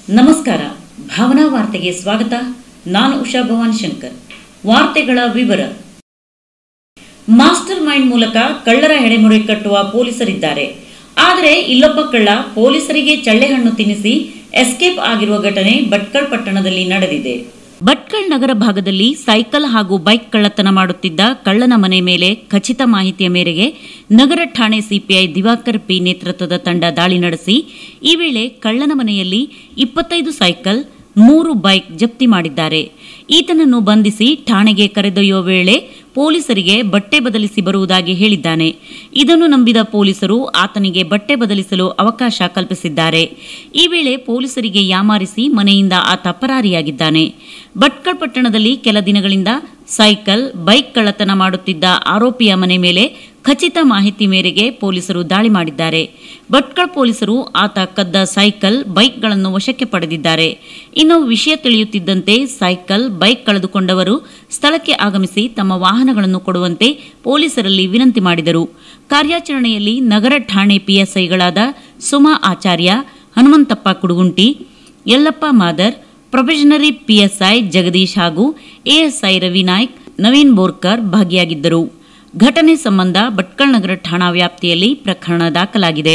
ನಮಸ್ಕಾರ ಭಾವನಾ ವಾರ್ತೆಗೆ ಸ್ವಾಗತ ನಾನು ಉಷಾ ಭವಾನ್ ಶಂಕರ್ ವಾರ್ತೆಗಳ ವಿವರ ಮಾಸ್ಟರ್ ಮೈಂಡ್ ಮೂಲಕ ಕಳ್ಳರ ಹೆಡೆಮುರಿ ಕಟ್ಟುವ ಪೊಲೀಸರಿದ್ದಾರೆ ಆದರೆ ಇಲ್ಲೊಬ್ಬ ಕಳ್ಳ ಪೊಲೀಸರಿಗೆ ಚಳ್ಳೆಹಣ್ಣು ತಿನ್ನಿಸಿ ಎಸ್ಕೇಪ್ ಆಗಿರುವ ಘಟನೆ ಭಟ್ಕಳ್ ಪಟ್ಟಣದಲ್ಲಿ ನಡೆದಿದೆ ಭಟ್ಕಳ್ ನಗರ ಭಾಗದಲ್ಲಿ ಸೈಕಲ್ ಹಾಗೂ ಬೈಕ್ ಕಳ್ಳತನ ಮಾಡುತ್ತಿದ್ದ ಕಳ್ಳನ ಮನೆ ಮೇಲೆ ಖಚಿತ ಮಾಹಿತಿಯ ಮೇರೆಗೆ ನಗರ ಠಾಣೆ ಸಿಪಿಐ ದಿವಾಕರ್ ಪಿ ನೇತೃತ್ವದ ತಂಡ ದಾಳಿ ನಡೆಸಿ ಈ ವೇಳೆ ಕಳ್ಳನ ಮನೆಯಲ್ಲಿ ಇಪ್ಪತ್ತೈದು ಸೈಕಲ್ ಮೂರು ಬೈಕ್ ಜಪ್ತಿ ಮಾಡಿದ್ದಾರೆ ಈತನನ್ನು ಬಂಧಿಸಿ ಠಾಣೆಗೆ ಕರೆದೊಯ್ಯುವ ವೇಳೆ ಪೊಲೀಸರಿಗೆ ಬಟ್ಟೆ ಬದಲಿಸಿ ಬರುವುದಾಗಿ ಹೇಳಿದ್ದಾನೆ ಇದನ್ನು ನಂಬಿದ ಪೊಲೀಸರು ಆತನಿಗೆ ಬಟ್ಟೆ ಬದಲಿಸಲು ಅವಕಾಶ ಕಲ್ಪಿಸಿದ್ದಾರೆ ಈ ವೇಳೆ ಪೊಲೀಸರಿಗೆ ಯಾಮಾರಿಸಿ ಮನೆಯಿಂದ ಆತ ಪರಾರಿಯಾಗಿದ್ದಾನೆ ಭಟ್ಕಳ್ ಪಟ್ಟಣದಲ್ಲಿ ಕೆಲ ದಿನಗಳಿಂದ ಸೈಕಲ್ ಬೈಕ್ ಕಳ್ಳತನ ಮಾಡುತ್ತಿದ್ದ ಆರೋಪಿಯ ಮನೆ ಮೇಲೆ ಖಚಿತ ಮಾಹಿತಿ ಮೇರೆಗೆ ಪೊಲೀಸರು ದಾಳಿ ಮಾಡಿದ್ದಾರೆ ಭಟ್ಕಳ್ ಪೊಲೀಸರು ಆತ ಕದ್ದ ಸೈಕಲ್ ಬೈಕ್ಗಳನ್ನು ವಶಕ್ಕೆ ಪಡೆದಿದ್ದಾರೆ ಇನ್ನು ವಿಷಯ ತಿಳಿಯುತ್ತಿದ್ದಂತೆ ಸೈಕಲ್ ಬೈಕ್ ಕಳೆದುಕೊಂಡವರು ಸ್ಥಳಕ್ಕೆ ಆಗಮಿಸಿ ತಮ್ಮ ವಾಹನಗಳನ್ನು ಕೊಡುವಂತೆ ಪೊಲೀಸರಲ್ಲಿ ವಿನಂತಿ ಮಾಡಿದರು ಕಾರ್ಯಾಚರಣೆಯಲ್ಲಿ ನಗರ ಠಾಣೆ ಪಿಎಸ್ಐಗಳಾದ ಸುಮಾ ಆಚಾರ್ಯ ಹನುಮಂತಪ್ಪ ಕುಡುಗುಂಟಿ ಯಲ್ಲಪ್ಪ ಮಾದರ್ ಪ್ರೊಬೆಷನರಿ ಪಿಎಸ್ಐ ಜಗದೀಶ್ ಹಾಗೂ ಎಎಸ್ಐ ರವಿನಾಯ್ಕ್ ನವೀನ್ ಬೋರ್ಕರ್ ಭಾಗಿಯಾಗಿದ್ದರು ಘಟನೆ ಸಂಬಂಧ ಭಟ್ಕಳ್ ನಗರ ಠಾಣಾ ವ್ಯಾಪ್ತಿಯಲ್ಲಿ ಪ್ರಕರಣ ದಾಖಲಾಗಿದೆ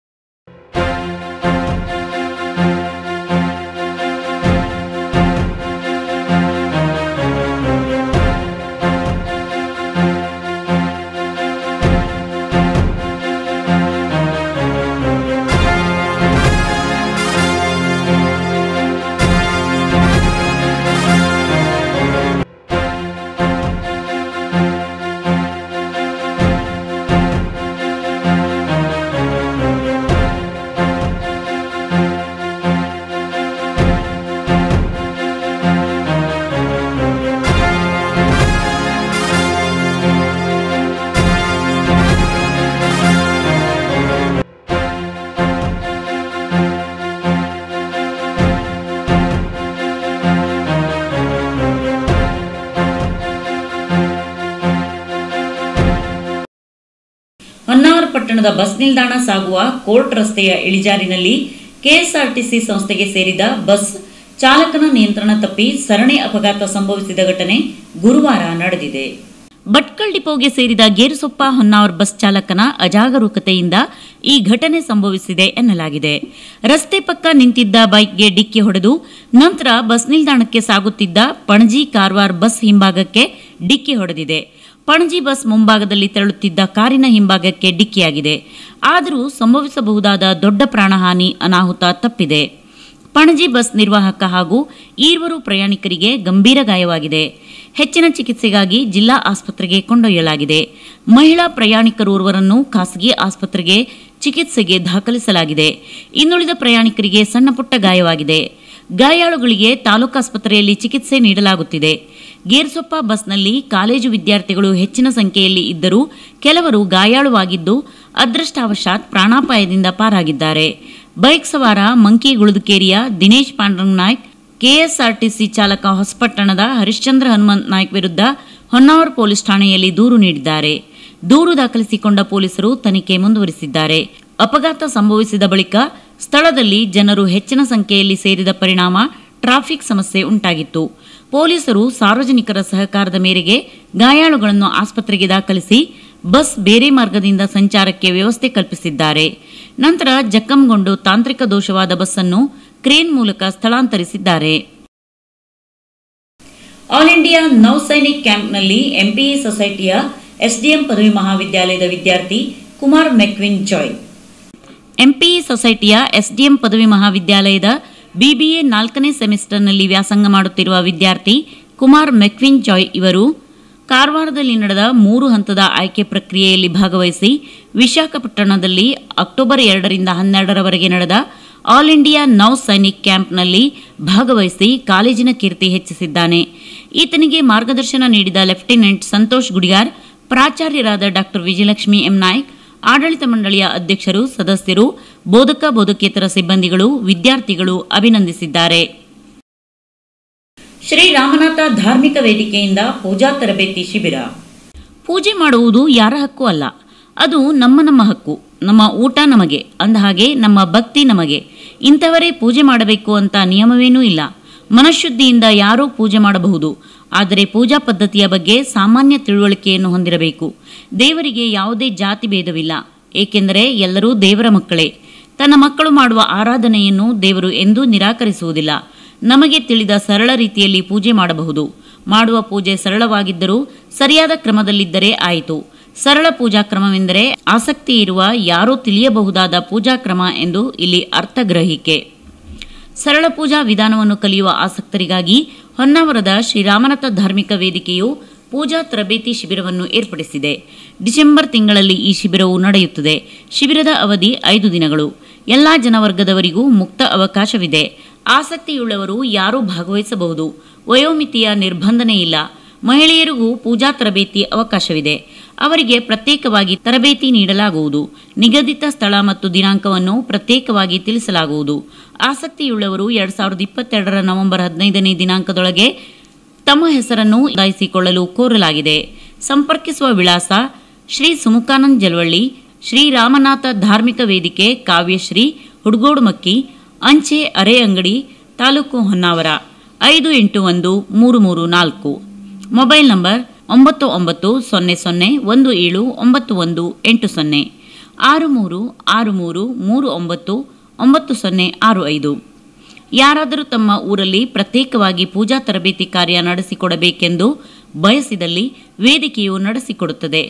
ಹೊನ್ನಾವರ ಪಟ್ಟಣದ ಬಸ್ ನಿಲ್ದಾಣ ಸಾಗುವ ಕೋರ್ಟ್ ರಸ್ತೆಯ ಇಳಿಜಾರಿನಲ್ಲಿ ಕೆಎಸ್ಆರ್ಟಿಸಿ ಸಂಸ್ಥೆಗೆ ಸೇರಿದ ಬಸ್ ಚಾಲಕನ ನಿಯಂತ್ರಣ ತಪ್ಪಿ ಸರಣಿ ಅಪಘಾತ ಸಂಭವಿಸಿದ ಘಟನೆ ಗುರುವಾರ ನಡೆದಿದೆ ಭಟ್ಕಲ್ ಡಿಪೋಗೆ ಸೇರಿದ ಗೇರುಸೊಪ್ಪ ಹೊನ್ನಾವರ್ ಬಸ್ ಚಾಲಕನ ಅಜಾಗರೂಕತೆಯಿಂದ ಈ ಘಟನೆ ಸಂಭವಿಸಿದೆ ಎನ್ನಲಾಗಿದೆ ರಸ್ತೆ ಪಕ್ಕ ನಿಂತಿದ್ದ ಬೈಕ್ಗೆ ಡಿಕ್ಕಿ ಹೊಡೆದು ನಂತರ ಬಸ್ ನಿಲ್ದಾಣಕ್ಕೆ ಸಾಗುತ್ತಿದ್ದ ಪಣಜಿ ಕಾರವಾರ ಬಸ್ ಹಿಂಭಾಗಕ್ಕೆ ಡಿಕ್ಕಿ ಹೊಡೆದಿದೆ ಪಣಜಿ ಬಸ್ ಮುಂಭಾಗದಲ್ಲಿ ತೆರಳುತ್ತಿದ್ದ ಕಾರಿನ ಹಿಂಭಾಗಕ್ಕೆ ಡಿಕ್ಕಿಯಾಗಿದೆ ಆದರೂ ಸಂಭವಿಸಬಹುದಾದ ದೊಡ್ಡ ಪ್ರಾಣಹಾನಿ ಅನಾಹುತ ತಪ್ಪಿದೆ ಪಣಜಿ ಬಸ್ ನಿರ್ವಾಹಕ ಹಾಗೂ ಈರ್ವರು ಪ್ರಯಾಣಿಕರಿಗೆ ಗಂಭೀರ ಗಾಯವಾಗಿದೆ ಹೆಚ್ಚಿನ ಚಿಕಿತ್ಸೆಗಾಗಿ ಜಿಲ್ಲಾ ಆಸ್ಪತ್ರೆಗೆ ಕೊಂಡೊಯ್ಯಲಾಗಿದೆ ಮಹಿಳಾ ಪ್ರಯಾಣಿಕರೋರ್ವರನ್ನು ಖಾಸಗಿ ಆಸ್ಪತ್ರೆಗೆ ಚಿಕಿತ್ಸೆಗೆ ದಾಖಲಿಸಲಾಗಿದೆ ಇನ್ನುಳಿದ ಪ್ರಯಾಣಿಕರಿಗೆ ಸಣ್ಣಪುಟ್ಟ ಗಾಯವಾಗಿದೆ ಗಾಯಾಳುಗಳಿಗೆ ತಾಲೂಕಾಸ್ಪತ್ರೆಯಲ್ಲಿ ಚಿಕಿತ್ಸೆ ನೀಡಲಾಗುತ್ತಿದೆ ಗೇರ್ಸೊಪ್ಪ ಬಸ್ನಲ್ಲಿ ಕಾಲೇಜು ವಿದ್ಯಾರ್ಥಿಗಳು ಹೆಚ್ಚಿನ ಸಂಖ್ಯೆಯಲ್ಲಿ ಇದ್ದರೂ ಕೆಲವರು ಗಾಯಾಳುವಾಗಿದ್ದು ಅದೃಷ್ಟಾವಶಾತ್ ಪ್ರಾಣಾಪಾಯದಿಂದ ಪಾರಾಗಿದ್ದಾರೆ ಬೈಕ್ ಸವಾರ ಮಂಕಿ ಗುಳುದುಕೇರಿಯ ದಿನೇಶ್ ಪಾಂಡ್ರಂಗ್ ನಾಯ್ಕ್ ಕೆಎಸ್ಆರ್ಟಿಸಿ ಚಾಲಕ ಹೊಸಪಟ್ಟಣದ ಹರಿಶ್ಚಂದ್ರ ಹನುಮಂತ್ ನಾಯ್ಕ್ ವಿರುದ್ಧ ಹೊನ್ನಾವರ ಪೊಲೀಸ್ ಠಾಣೆಯಲ್ಲಿ ದೂರು ನೀಡಿದ್ದಾರೆ ದೂರು ದಾಖಲಿಸಿಕೊಂಡ ಪೊಲೀಸರು ತನಿಖೆ ಮುಂದುವರಿಸಿದ್ದಾರೆ ಅಪಘಾತ ಸಂಭವಿಸಿದ ಬಳಿಕ ಸ್ಥಳದಲ್ಲಿ ಜನರು ಹೆಚ್ಚಿನ ಸಂಖ್ಯೆಯಲ್ಲಿ ಸೇರಿದ ಪರಿಣಾಮ ಟ್ರಾಫಿಕ್ ಸಮಸ್ಯೆ ಉಂಟಾಗಿತ್ತು ಪೊಲೀಸರು ಸಾರ್ವಜನಿಕರ ಸಹಕಾರದ ಮೇರೆಗೆ ಗಾಯಾಳುಗಳನ್ನು ಆಸ್ಪತ್ರೆಗೆ ದಾಖಲಿಸಿ ಬಸ್ ಬೇರೆ ಮಾರ್ಗದಿಂದ ಸಂಚಾರಕ್ಕೆ ವ್ಯವಸ್ಥೆ ಕಲ್ಪಿಸಿದ್ದಾರೆ ನಂತರ ಜಖಂಗೊಂಡು ತಾಂತ್ರಿಕ ದೋಷವಾದ ಬಸ್ಸನ್ನು ಕ್ರೇನ್ ಮೂಲಕ ಸ್ಥಳಾಂತರಿಸಿದ್ದಾರೆ ಆಲ್ ಇಂಡಿಯಾ ನೌಸೈನಿಕ್ ಕ್ಯಾಂಪ್ನಲ್ಲಿ ಎಂಪಿಇ ಸೊಸೈಟಿಯ ಎಸ್ಡಿಎಂ ಪದವಿ ಮಹಾವಿದ್ಯಾಲಯದ ವಿದ್ಯಾರ್ಥಿ ಕುಮಾರ್ ಮೆಕ್ವಿನ್ ಜಾಯ್ ಎಂಪಿಇ ಸೊಸೈಟಿಯ ಎಸ್ಡಿಎಂ ಪದವಿ ಮಹಾವಿದ್ಯಾಲಯದ ಬಿಬಿಎ ನಾಲ್ಕನೇ ಸೆಮಿಸ್ಟರ್ನಲ್ಲಿ ವ್ಯಾಸಂಗ ಮಾಡುತ್ತಿರುವ ವಿದ್ಯಾರ್ಥಿ ಕುಮಾರ್ ಮೆಕ್ವಿನ್ ಜಾಯ್ ಇವರು ಕಾರವಾರದಲ್ಲಿ ನಡೆದ ಮೂರು ಹಂತದ ಆಯ್ಕೆ ಪ್ರಕ್ರಿಯೆಯಲ್ಲಿ ಭಾಗವಹಿಸಿ ವಿಶಾಖಪಟ್ಟಣದಲ್ಲಿ ಅಕ್ಟೋಬರ್ ಎರಡರಿಂದ ಹನ್ನೆರಡರವರೆಗೆ ನಡೆದ ಆಲ್ ಇಂಡಿಯಾ ನೌ ಸೈನಿಕ್ ಕ್ಯಾಂಪ್ನಲ್ಲಿ ಭಾಗವಹಿಸಿ ಕಾಲೇಜಿನ ಕೀರ್ತಿ ಹೆಚ್ಚಿಸಿದ್ದಾನೆ ಈತನಿಗೆ ಮಾರ್ಗದರ್ಶನ ನೀಡಿದ ಲೆಫ್ಟಿನೆಂಟ್ ಸಂತೋಷ್ ಗುಡಿಯಾರ್ ಪ್ರಾಚಾರ್ಯರಾದ ಡಾಕ್ಟರ್ ವಿಜಯಲಕ್ಷ್ಮಿ ಎಂ ನಾಯ್ಕ್ ಆಡಳಿತ ಮಂಡಳಿಯ ಅಧ್ಯಕ್ಷರು ಸದಸ್ಯರು ಬೋಧಕ ಬೋಧಕೇತರ ಸಿಬ್ಬಂದಿಗಳು ವಿದ್ಯಾರ್ಥಿಗಳು ಅಭಿನಂದಿಸಿದ್ದಾರೆ ಶ್ರೀ ರಾಮನಾಥ ಧಾರ್ಮಿಕ ವೇದಿಕೆಯಿಂದ ಪೂಜಾ ತರಬೇತಿ ಶಿಬಿರ ಪೂಜೆ ಮಾಡುವುದು ಯಾರ ಹಕ್ಕು ಅಲ್ಲ ಅದು ನಮ್ಮ ನಮ್ಮ ಹಕ್ಕು ನಮ್ಮ ಊಟ ನಮಗೆ ಅಂದಹಾಗೆ ನಮ್ಮ ಭಕ್ತಿ ನಮಗೆ ಇಂಥವರೇ ಪೂಜೆ ಮಾಡಬೇಕು ಅಂತ ನಿಯಮವೇನೂ ಇಲ್ಲ ಮನಃಶುದ್ಧಿಯಿಂದ ಯಾರೂ ಪೂಜೆ ಮಾಡಬಹುದು ಆದರೆ ಪೂಜಾ ಪದ್ಧತಿಯ ಬಗ್ಗೆ ಸಾಮಾನ್ಯ ತಿಳುವಳಿಕೆಯನ್ನು ಹೊಂದಿರಬೇಕು ದೇವರಿಗೆ ಯಾವುದೇ ಜಾತಿ ಭೇದವಿಲ್ಲ ಏಕೆಂದರೆ ಎಲ್ಲರೂ ದೇವರ ಮಕ್ಕಳೇ ತನ್ನ ಮಕ್ಕಳು ಮಾಡುವ ಆರಾಧನೆಯನ್ನು ದೇವರು ಎಂದೂ ನಿರಾಕರಿಸುವುದಿಲ್ಲ ನಮಗೆ ತಿಳಿದ ಸರಳ ರೀತಿಯಲ್ಲಿ ಪೂಜೆ ಮಾಡಬಹುದು ಮಾಡುವ ಪೂಜೆ ಸರಳವಾಗಿದ್ದರೂ ಸರಿಯಾದ ಕ್ರಮದಲ್ಲಿದ್ದರೆ ಆಯಿತು ಸರಳ ಪೂಜಾ ಕ್ರಮವೆಂದರೆ ಆಸಕ್ತಿ ಇರುವ ಯಾರೂ ತಿಳಿಯಬಹುದಾದ ಪೂಜಾ ಕ್ರಮ ಎಂದು ಇಲ್ಲಿ ಅರ್ಥಗ್ರಹಿಕೆ ಸರಳ ಪೂಜಾ ವಿಧಾನವನ್ನು ಕಲಿಯುವ ಆಸಕ್ತರಿಗಾಗಿ ಹೊನ್ನಾವರದ ಶ್ರೀರಾಮನಾಥ ಧಾರ್ಮಿಕ ವೇದಿಕೆಯು ಪೂಜಾ ತರಬೇತಿ ಶಿಬಿರವನ್ನು ಏರ್ಪಡಿಸಿದೆ ಡಿಸೆಂಬರ್ ತಿಂಗಳಲ್ಲಿ ಈ ಶಿಬಿರವು ನಡೆಯುತ್ತದೆ ಶಿಬಿರದ ಅವಧಿ ಐದು ದಿನಗಳು ಎಲ್ಲ ಜನವರ್ಗದವರಿಗೂ ಮುಕ್ತ ಅವಕಾಶವಿದೆ ಆಸಕ್ತಿಯುಳ್ಳವರು ಯಾರೂ ಭಾಗವಹಿಸಬಹುದು ವಯೋಮಿತಿಯ ನಿರ್ಬಂಧನೆ ಇಲ್ಲ ಮಹಿಳೆಯರಿಗೂ ಪೂಜಾ ತರಬೇತಿ ಅವಕಾಶವಿದೆ ಅವರಿಗೆ ಪ್ರತ್ಯೇಕವಾಗಿ ತರಬೇತಿ ನೀಡಲಾಗುವುದು ನಿಗದಿತ ಸ್ಥಳ ಮತ್ತು ದಿನಾಂಕವನ್ನು ಪ್ರತ್ಯೇಕವಾಗಿ ತಿಳಿಸಲಾಗುವುದು ಆಸಕ್ತಿಯುಳ್ಳವರು ಎರಡ್ ಸಾವಿರದ ಇಪ್ಪತ್ತೆರಡರ ನವೆಂಬರ್ ಹದಿನೈದನೇ ದಿನಾಂಕದೊಳಗೆ ತಮ್ಮ ಹೆಸರನ್ನು ನೋಂದಾಯಿಸಿಕೊಳ್ಳಲು ಕೋರಲಾಗಿದೆ ಸಂಪರ್ಕಿಸುವ ವಿಳಾಸ ಶ್ರೀ ಸುಮುಖಾನಂದ್ ಜಲವಳ್ಳಿ ಶ್ರೀ ರಾಮನಾಥ ಧಾರ್ಮಿಕ ವೇದಿಕೆ ಕಾವ್ಯಶ್ರೀ ಹುಡ್ಗೋಡುಮಕ್ಕಿ ಅಂಚೆ ಅರೆ ಅಂಗಡಿ ತಾಲೂಕು ಹೊನ್ನಾವರ ಐದು ಎಂಟು ಒಂದು ಮೂರು ಮೂರು ನಾಲ್ಕು ಮೊಬೈಲ್ ನಂಬರ್ ಒಂಬತ್ತು ಒಂಬತ್ತು ಸೊನ್ನೆ ಸೊನ್ನೆ ಒಂದು ಏಳು ಒಂಬತ್ತು ಒಂದು ಎಂಟು ಸೊನ್ನೆ ಆರು ಮೂರು ಆರು ಮೂರು ಮೂರು ಒಂಬತ್ತು ಒಂಬತ್ತು ಸೊನ್ನೆ ಆರು ಐದು ಯಾರಾದರೂ ತಮ್ಮ ಊರಲ್ಲಿ ಪ್ರತ್ಯೇಕವಾಗಿ ಪೂಜಾ ತರಬೇತಿ ಕಾರ್ಯ ನಡೆಸಿಕೊಡಬೇಕೆಂದು ಬಯಸಿದಲ್ಲಿ ವೇದಿಕೆಯು ನಡೆಸಿಕೊಡುತ್ತದೆ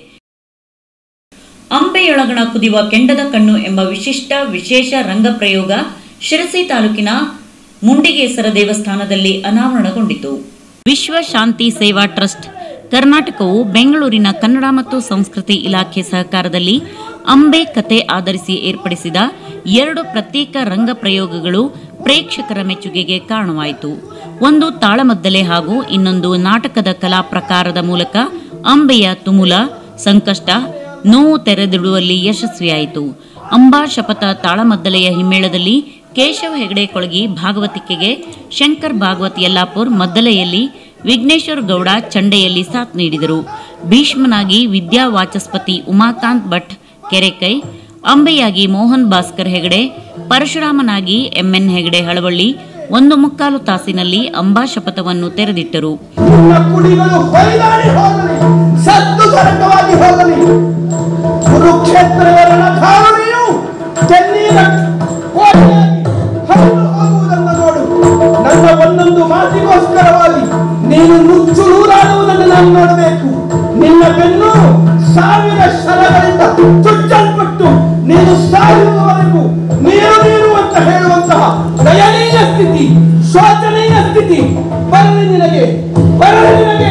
ಅಂಬೆಯೊಳಗಣ ಕುದಿಯುವ ಕೆಂಡದ ಕಣ್ಣು ಎಂಬ ವಿಶಿಷ್ಟ ವಿಶೇಷ ರಂಗ ಪ್ರಯೋಗ ಶಿರಸಿ ತಾಲೂಕಿನ ಮುಂಡಿಗೇಸರ ದೇವಸ್ಥಾನದಲ್ಲಿ ಅನಾವರಣಗೊಂಡಿತು ವಿಶ್ವ ಶಾಂತಿ ಸೇವಾ ಟ್ರಸ್ಟ್ ಕರ್ನಾಟಕವು ಬೆಂಗಳೂರಿನ ಕನ್ನಡ ಮತ್ತು ಸಂಸ್ಕೃತಿ ಇಲಾಖೆ ಸಹಕಾರದಲ್ಲಿ ಅಂಬೆ ಕತೆ ಆಧರಿಸಿ ಏರ್ಪಡಿಸಿದ ಎರಡು ಪ್ರತ್ಯೇಕ ರಂಗ ಪ್ರಯೋಗಗಳು ಪ್ರೇಕ್ಷಕರ ಮೆಚ್ಚುಗೆಗೆ ಕಾರಣವಾಯಿತು ಒಂದು ತಾಳಮದ್ದಲೆ ಹಾಗೂ ಇನ್ನೊಂದು ನಾಟಕದ ಕಲಾ ಪ್ರಕಾರದ ಮೂಲಕ ಅಂಬೆಯ ತುಮುಲ ಸಂಕಷ್ಟ ನೋವು ತೆರೆದಿಡುವಲ್ಲಿ ಯಶಸ್ವಿಯಾಯಿತು ಅಂಬಾ ಶಪಥ ತಾಳಮದ್ದಲೆಯ ಹಿಮ್ಮೇಳದಲ್ಲಿ ಕೇಶವ ಹೆಗಡೆ ಕೊಳಗಿ ಭಾಗವತಿಕೆಗೆ ಶಂಕರ್ ಭಾಗವತ್ ಯಲ್ಲಾಪುರ್ ಮದ್ದಲೆಯಲ್ಲಿ ವಿಘ್ನೇಶ್ವರ್ ಗೌಡ ಚಂಡೆಯಲ್ಲಿ ಸಾಥ್ ನೀಡಿದರು ಭೀಷ್ಮನಾಗಿ ವಿದ್ಯಾ ವಾಚಸ್ಪತಿ ಉಮಾಕಾಂತ್ ಭಟ್ ಕೆರೆಕೈ ಅಂಬೆಯಾಗಿ ಮೋಹನ್ ಭಾಸ್ಕರ್ ಹೆಗಡೆ ಪರಶುರಾಮನಾಗಿ ಎಂಎನ್ ಹೆಗಡೆ ಹಳವಳ್ಳಿ ಒಂದು ಮುಕ್ಕಾಲು ತಾಸಿನಲ್ಲಿ ಅಂಬಾ ಶಪಥವನ್ನು ತೆರೆದಿಟ್ಟರು ನಿನ್ನ ಕುಡಿಗಳು ಹೊಯ್ದಾಡಿ ಹೋಗಲಿ ಸದ್ದು ಸರಕವಾಗಿ ಹೋಗಲಿ ಕುರುಕ್ಷೇತ್ರದ ರಣಧಾರಣೆಯು ಚೆನ್ನೀರ ಕೋಟೆಯಾಗಿ ಹರಿದು ಹೋಗುವುದನ್ನು ನೋಡು ನನ್ನ ಒಂದೊಂದು ಮಾತಿಗೋಸ್ಕರವಾಗಿ ನೀನು ನುಚ್ಚು ನೂರಾಡುವುದನ್ನು ನಾನು ನೋಡಬೇಕು ನಿನ್ನ ಬೆನ್ನು ಸಾವಿರ ಶರಗಳಿಂದ ಚುಚ್ಚಲ್ಪಟ್ಟು ನೀನು ಸಾಯುವವರೆಗೂ ನೀರು ನೀರು ಅಂತ ಹೇಳುವಂತಹ ದಯನೀಯ ಸ್ಥಿತಿ ಶೋಚನೀಯ ಸ್ಥಿತಿ ಬರಲಿ ನಿನಗೆ ಬರಲಿ ನಿನಗೆ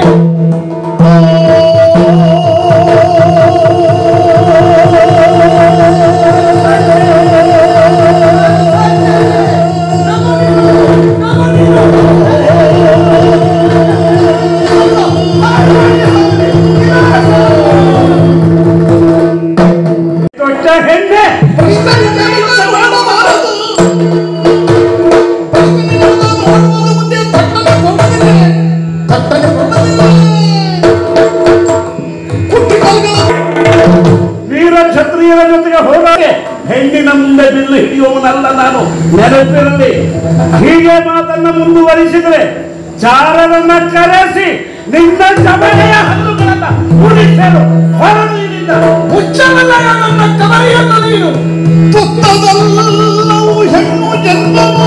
ದೊಡ್ಡ ಹೆಣ್ಣೆ ವೀರ ಕ್ಷತ್ರಿಯರ ಜೊತೆಗೆ ಹೋದಾಗ ಹೆಣ್ಣಿನ ಮುಂದೆ ಬಿಲ್ಲು ಹಿಡಿಯುವವನಲ್ಲ ನಾನು ನೆನಪಿರಲಿ ಹೀಗೆ ಮಾತನ್ನ ಮುಂದುವರಿಸಿದ್ರೆ ಚಾರರನ್ನ ಕರೆಸಿ ನಿನ್ನ ಜಮನೆಯ ಹಲ್ಲುಗಳನ್ನ ಉಳಿಸಲು ಹೊರನೀರಿದ ಹುಚ್ಚವಲ್ಲ ನನ್ನ ಕಮರಿಯನ್ನು ನೀನು ತುತ್ತದಲ್ಲೂ ಹೆಣ್ಣು ಜನ್ಮವು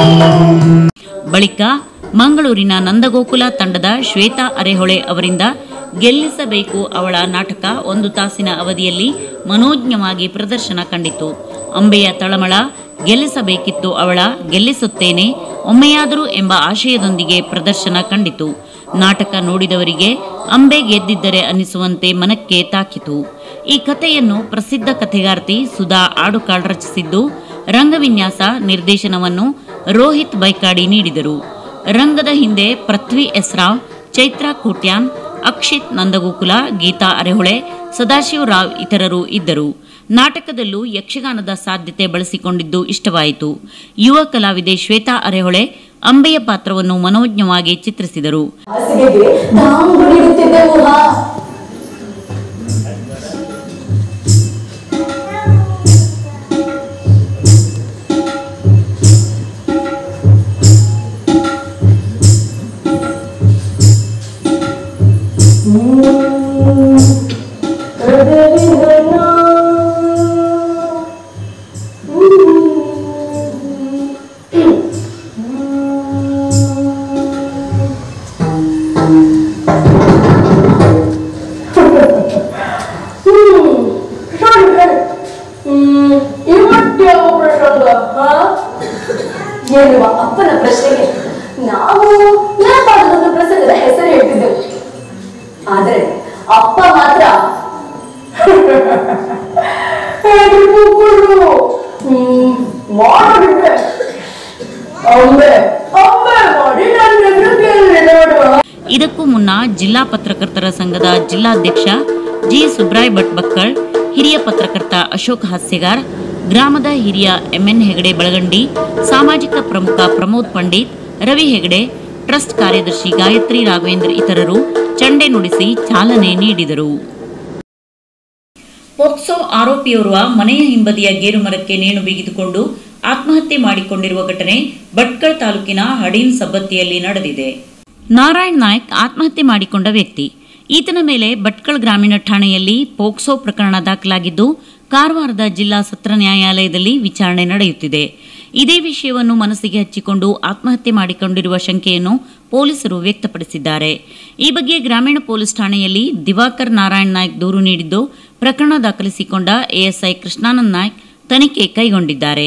ಬಳಿಕ ಮಂಗಳೂರಿನ ನಂದಗೋಕುಲ ತಂಡದ ಶ್ವೇತಾ ಅರೆಹೊಳೆ ಅವರಿಂದ ಗೆಲ್ಲಿಸಬೇಕು ಅವಳ ನಾಟಕ ಒಂದು ತಾಸಿನ ಅವಧಿಯಲ್ಲಿ ಮನೋಜ್ಞವಾಗಿ ಪ್ರದರ್ಶನ ಕಂಡಿತು ಅಂಬೆಯ ತಳಮಳ ಗೆಲ್ಲಿಸಬೇಕಿತ್ತು ಅವಳ ಗೆಲ್ಲಿಸುತ್ತೇನೆ ಒಮ್ಮೆಯಾದರೂ ಎಂಬ ಆಶಯದೊಂದಿಗೆ ಪ್ರದರ್ಶನ ಕಂಡಿತು ನಾಟಕ ನೋಡಿದವರಿಗೆ ಅಂಬೆ ಗೆದ್ದಿದ್ದರೆ ಅನ್ನಿಸುವಂತೆ ಮನಕ್ಕೆ ತಾಕಿತು ಈ ಕಥೆಯನ್ನು ಪ್ರಸಿದ್ಧ ಕಥೆಗಾರ್ತಿ ಸುಧಾ ಆಡುಕಾಳ್ ರಚಿಸಿದ್ದು ರಂಗವಿನ್ಯಾಸ ನಿರ್ದೇಶನವನ್ನು ರೋಹಿತ್ ಬೈಕಾಡಿ ನೀಡಿದರು ರಂಗದ ಹಿಂದೆ ಪೃಥ್ವಿ ಎಸ್ರಾವ್ ಚೈತ್ರ ಕೋಟ್ಯಾನ್ ಅಕ್ಷಿತ್ ನಂದಗೋಕುಲ ಗೀತಾ ಅರೆಹೊಳೆ ಸದಾಶಿವ ರಾವ್ ಇತರರು ಇದ್ದರು ನಾಟಕದಲ್ಲೂ ಯಕ್ಷಗಾನದ ಸಾಧ್ಯತೆ ಬಳಸಿಕೊಂಡಿದ್ದು ಇಷ್ಟವಾಯಿತು ಯುವ ಕಲಾವಿದೆ ಶ್ವೇತಾ ಅರೆಹೊಳೆ ಅಂಬೆಯ ಪಾತ್ರವನ್ನು ಮನೋಜ್ಞವಾಗಿ ಚಿತ್ರಿಸಿದರು ಹಾಸಿಗೆಗೆ ನಾವು ಬಡಿಯುತ್ತಿದ್ದೆವು ಹಾ ಪ್ರಶ್ನೆಗೆ ನಾವು ಯಾವುದಾದ್ರೊಂದು ಪ್ರಸಂಗದ ಹೆಸರು ಹೇಳ್ತಿದ್ದೆವು ಆದರೆ ಅಪ್ಪ ಮಾತ್ರ ಹ್ಮ್, ಮಾಡಿಬಿಟ್ಟೆ. ಒಮ್ಮೆ ಒಮ್ಮೆ ಮಾಡಿ ನನ್ನ ಎದುರು ಕೇಳಿ ನೋಡುವ ಇದಕ್ಕೂ ಮುನ್ನ ಜಿಲ್ಲಾ ಪತ್ರಕರ್ತರ ಸಂಘದ ಜಿಲ್ಲಾಧ್ಯಕ್ಷ ಜಿ ಸುಬ್ರಾಯ್ ಭಟ್ ಬಕ್ಕಳ್ ಹಿರಿಯ ಪತ್ರಕರ್ತ ಅಶೋಕ್ ಹಾಸ್ಯಗಾರ್ ಗ್ರಾಮದ ಹಿರಿಯ ಎಂಎನ್ ಹೆಗಡೆ ಬಳಗಂಡಿ ಸಾಮಾಜಿಕ ಪ್ರಮುಖ ಪ್ರಮೋದ್ ಪಂಡಿತ್ ರವಿ ಹೆಗಡೆ ಟ್ರಸ್ಟ್ ಕಾರ್ಯದರ್ಶಿ ಗಾಯತ್ರಿ ರಾಘವೇಂದ್ರ ಇತರರು ಚಂಡೆ ನುಡಿಸಿ ಚಾಲನೆ ನೀಡಿದರು ಪೋಕ್ಸೋ ಆರೋಪಿಯೋರ್ವ ಮನೆಯ ಹಿಂಬದಿಯ ಗೇರು ಮರಕ್ಕೆ ನೇಣು ಬಿಗಿದುಕೊಂಡು ಆತ್ಮಹತ್ಯೆ ಮಾಡಿಕೊಂಡಿರುವ ಘಟನೆ ಭಟ್ಕಳ ತಾಲೂಕಿನ ಹಡೀನ್ ಸಬ್ಬತ್ತಿಯಲ್ಲಿ ನಡೆದಿದೆ ನಾರಾಯಣ್ ನಾಯ್ಕ್ ಆತ್ಮಹತ್ಯೆ ಮಾಡಿಕೊಂಡ ವ್ಯಕ್ತಿ ಈತನ ಮೇಲೆ ಭಟ್ಕಳ ಗ್ರಾಮೀಣ ಠಾಣೆಯಲ್ಲಿ ಪೋಕ್ಸೋ ಪ್ರಕರಣ ದಾಖಲಾಗಿದ್ದು ಕಾರವಾರದ ಜಿಲ್ಲಾ ಸತ್ರ ನ್ಯಾಯಾಲಯದಲ್ಲಿ ವಿಚಾರಣೆ ನಡೆಯುತ್ತಿದೆ ಇದೇ ವಿಷಯವನ್ನು ಮನಸ್ಸಿಗೆ ಹಚ್ಚಿಕೊಂಡು ಆತ್ಮಹತ್ಯೆ ಮಾಡಿಕೊಂಡಿರುವ ಶಂಕೆಯನ್ನು ಪೊಲೀಸರು ವ್ಯಕ್ತಪಡಿಸಿದ್ದಾರೆ ಈ ಬಗ್ಗೆ ಗ್ರಾಮೀಣ ಪೊಲೀಸ್ ಠಾಣೆಯಲ್ಲಿ ದಿವಾಕರ್ ನಾರಾಯಣ್ ನಾಯ್ಕ್ ದೂರು ನೀಡಿದ್ದು ಪ್ರಕರಣ ದಾಖಲಿಸಿಕೊಂಡ ಎಎಸ್ಐ ಕೃಷ್ಣಾನಂದ್ ನಾಯ್ಕ್ ತನಿಖೆ ಕೈಗೊಂಡಿದ್ದಾರೆ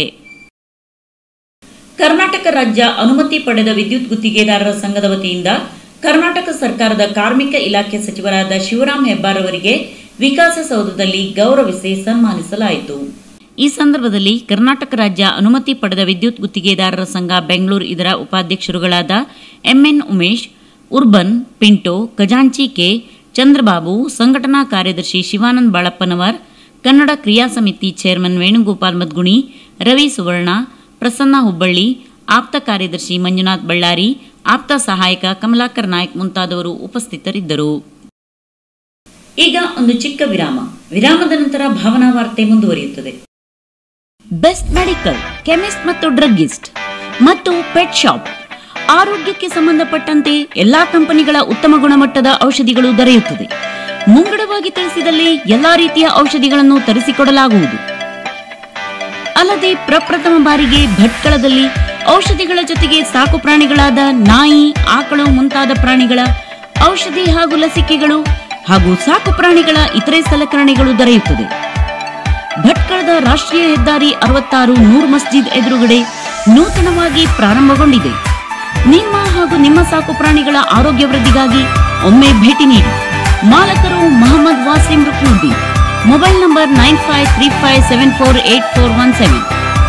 ಕರ್ನಾಟಕ ರಾಜ್ಯ ಅನುಮತಿ ಪಡೆದ ವಿದ್ಯುತ್ ಗುತ್ತಿಗೆದಾರರ ಸಂಘದ ವತಿಯಿಂದ ಕರ್ನಾಟಕ ಸರ್ಕಾರದ ಕಾರ್ಮಿಕ ಇಲಾಖೆ ಸಚಿವರಾದ ಶಿವರಾಂ ಹೆಬ್ಬಾರ್ ಅವರಿಗೆ ವಿಕಾಸಸೌಧದಲ್ಲಿ ಗೌರವಿಸಿ ಸನ್ಮಾನಿಸಲಾಯಿತು ಈ ಸಂದರ್ಭದಲ್ಲಿ ಕರ್ನಾಟಕ ರಾಜ್ಯ ಅನುಮತಿ ಪಡೆದ ವಿದ್ಯುತ್ ಗುತ್ತಿಗೆದಾರರ ಸಂಘ ಬೆಂಗಳೂರು ಇದರ ಉಪಾಧ್ಯಕ್ಷರುಗಳಾದ ಎಂಎನ್ ಉಮೇಶ್ ಉರ್ಬನ್ ಪಿಂಟೋ ಖಜಾಂಚಿ ಕೆ ಚಂದ್ರಬಾಬು ಸಂಘಟನಾ ಕಾರ್ಯದರ್ಶಿ ಶಿವಾನಂದ್ ಬಾಳಪ್ಪನವರ್ ಕನ್ನಡ ಕ್ರಿಯಾ ಸಮಿತಿ ಚೇರ್ಮನ್ ವೇಣುಗೋಪಾಲ್ ಮದ್ಗುಣಿ ರವಿ ಸುವರ್ಣ ಪ್ರಸನ್ನ ಹುಬ್ಬಳ್ಳಿ ಆಪ್ತ ಕಾರ್ಯದರ್ಶಿ ಮಂಜುನಾಥ್ ಬಳ್ಳಾರಿ ಆಪ್ತ ಸಹಾಯಕ ಕಮಲಾಕರ್ ನಾಯ್ಕ್ ಮುಂತಾದವರು ಉಪಸ್ಥಿತರಿದ್ದರು ಈಗ ಒಂದು ಚಿಕ್ಕ ವಿರಾಮ ವಿರಾಮದ ನಂತರ ಭಾವನಾ ವಾರ್ತೆ ಮುಂದುವರಿಯುತ್ತದೆ ಬೆಸ್ಟ್ ಮೆಡಿಕಲ್ ಕೆಮಿಸ್ಟ್ ಮತ್ತು ಡ್ರಗ್ಗಿಸ್ಟ್ ಮತ್ತು ಪೆಟ್ ಶಾಪ್ ಆರೋಗ್ಯಕ್ಕೆ ಸಂಬಂಧಪಟ್ಟಂತೆ ಎಲ್ಲಾ ಕಂಪನಿಗಳ ಉತ್ತಮ ಗುಣಮಟ್ಟದ ಔಷಧಿಗಳು ದೊರೆಯುತ್ತದೆ ಮುಂಗಡವಾಗಿ ತಿಳಿಸಿದಲ್ಲಿ ಎಲ್ಲಾ ರೀತಿಯ ಔಷಧಿಗಳನ್ನು ತರಿಸಿಕೊಡಲಾಗುವುದು ಅಲ್ಲದೆ ಪ್ರಪ್ರಥಮ ಬಾರಿಗೆ ಭಟ್ಕಳದಲ್ಲಿ ಔಷಧಿಗಳ ಜೊತೆಗೆ ಸಾಕು ಪ್ರಾಣಿಗಳಾದ ನಾಯಿ ಆಕಳು ಮುಂತಾದ ಪ್ರಾಣಿಗಳ ಔಷಧಿ ಹಾಗೂ ಲಸಿಕೆಗಳು ಹಾಗೂ ಸಾಕು ಪ್ರಾಣಿಗಳ ಇತರೆ ಸಲಕರಣೆಗಳು ದೊರೆಯುತ್ತದೆ ಭಟ್ಕಳದ ರಾಷ್ಟ್ರೀಯ ಹೆದ್ದಾರಿ ಅರವತ್ತಾರು ನೂರ್ ಮಸ್ಜಿದ್ ಎದುರುಗಡೆ ನೂತನವಾಗಿ ಪ್ರಾರಂಭಗೊಂಡಿದೆ ನಿಮ್ಮ ಹಾಗೂ ನಿಮ್ಮ ಸಾಕು ಪ್ರಾಣಿಗಳ ಆರೋಗ್ಯ ವೃದ್ಧಿಗಾಗಿ ಒಮ್ಮೆ ಭೇಟಿ ನೀಡಿ ಮಾಲಕರು Mohammad Wasim Ruknuddi mobile number nine five three five seven four eight four one seven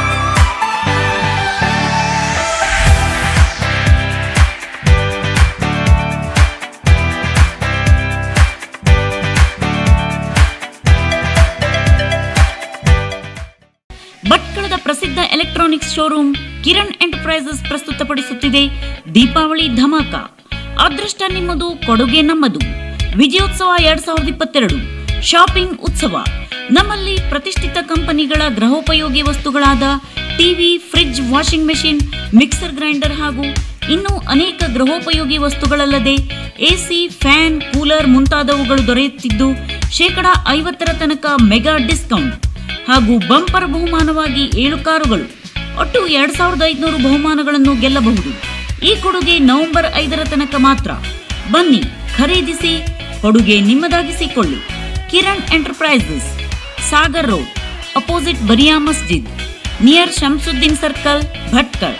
ಭಟ್ಕಳದ ಪ್ರಸಿದ್ಧ ಎಲೆಕ್ಟ್ರಾನಿಕ್ಸ್ ಶೋರೂಮ್ ಕಿರಣ್ ಎಂಟರ್ಪ್ರೈಸಸ್ ಪ್ರಸ್ತುತಪಡಿಸುತ್ತಿದೆ ದೀಪಾವಳಿ ಧಮಾಕ ಅದೃಷ್ಟ ನಿಮ್ಮದು ಕೊಡುಗೆ ನಮ್ಮದು ವಿಜಯೋತ್ಸವ ಎರಡ್ ಸಾವಿರದ ಇಪ್ಪತ್ತೆರಡು ಶಾಪಿಂಗ್ ಉತ್ಸವ ನಮ್ಮಲ್ಲಿ ಪ್ರತಿಷ್ಠಿತ ಕಂಪನಿಗಳ ಗೃಹೋಪಯೋಗಿ ವಸ್ತುಗಳಾದ TV fridge washing machine mixer grinder ಹಾಗೂ ಇನ್ನೂ ಅನೇಕ ಗೃಹೋಪಯೋಗಿ ವಸ್ತುಗಳಲ್ಲದೆ ಎಸಿ ಫ್ಯಾನ್ ಕೂಲರ್ ಮುಂತಾದವುಗಳು ದೊರೆಯುತ್ತಿದ್ದು ಶೇಕಡ ಐವತ್ತರ ತನಕ ಮೆಗಾ ಡಿಸ್ಕೌಂಟ್ ಹಾಗೂ ಬಂಪರ್ ಬಹುಮಾನವಾಗಿ ಏಳು ಕಾರುಗಳು ಒಟ್ಟು ಎರಡ್ ಸಾವಿರದ ಐದುನೂರು ಬಹುಮಾನಗಳನ್ನು ಗೆಲ್ಲಬಹುದು ಈ ಕೊಡುಗೆ ನವೆಂಬರ್ ಐದರ ತನಕ ಮಾತ್ರ ಬನ್ನಿ ಖರೀದಿಸಿ ಕೊಡುಗೆ ನಿಮ್ಮದಾಗಿಸಿಕೊಳ್ಳಿ Kiran enterprises Sagar road opposite Bariya Masjid near Shamsuddin circle Bhatkal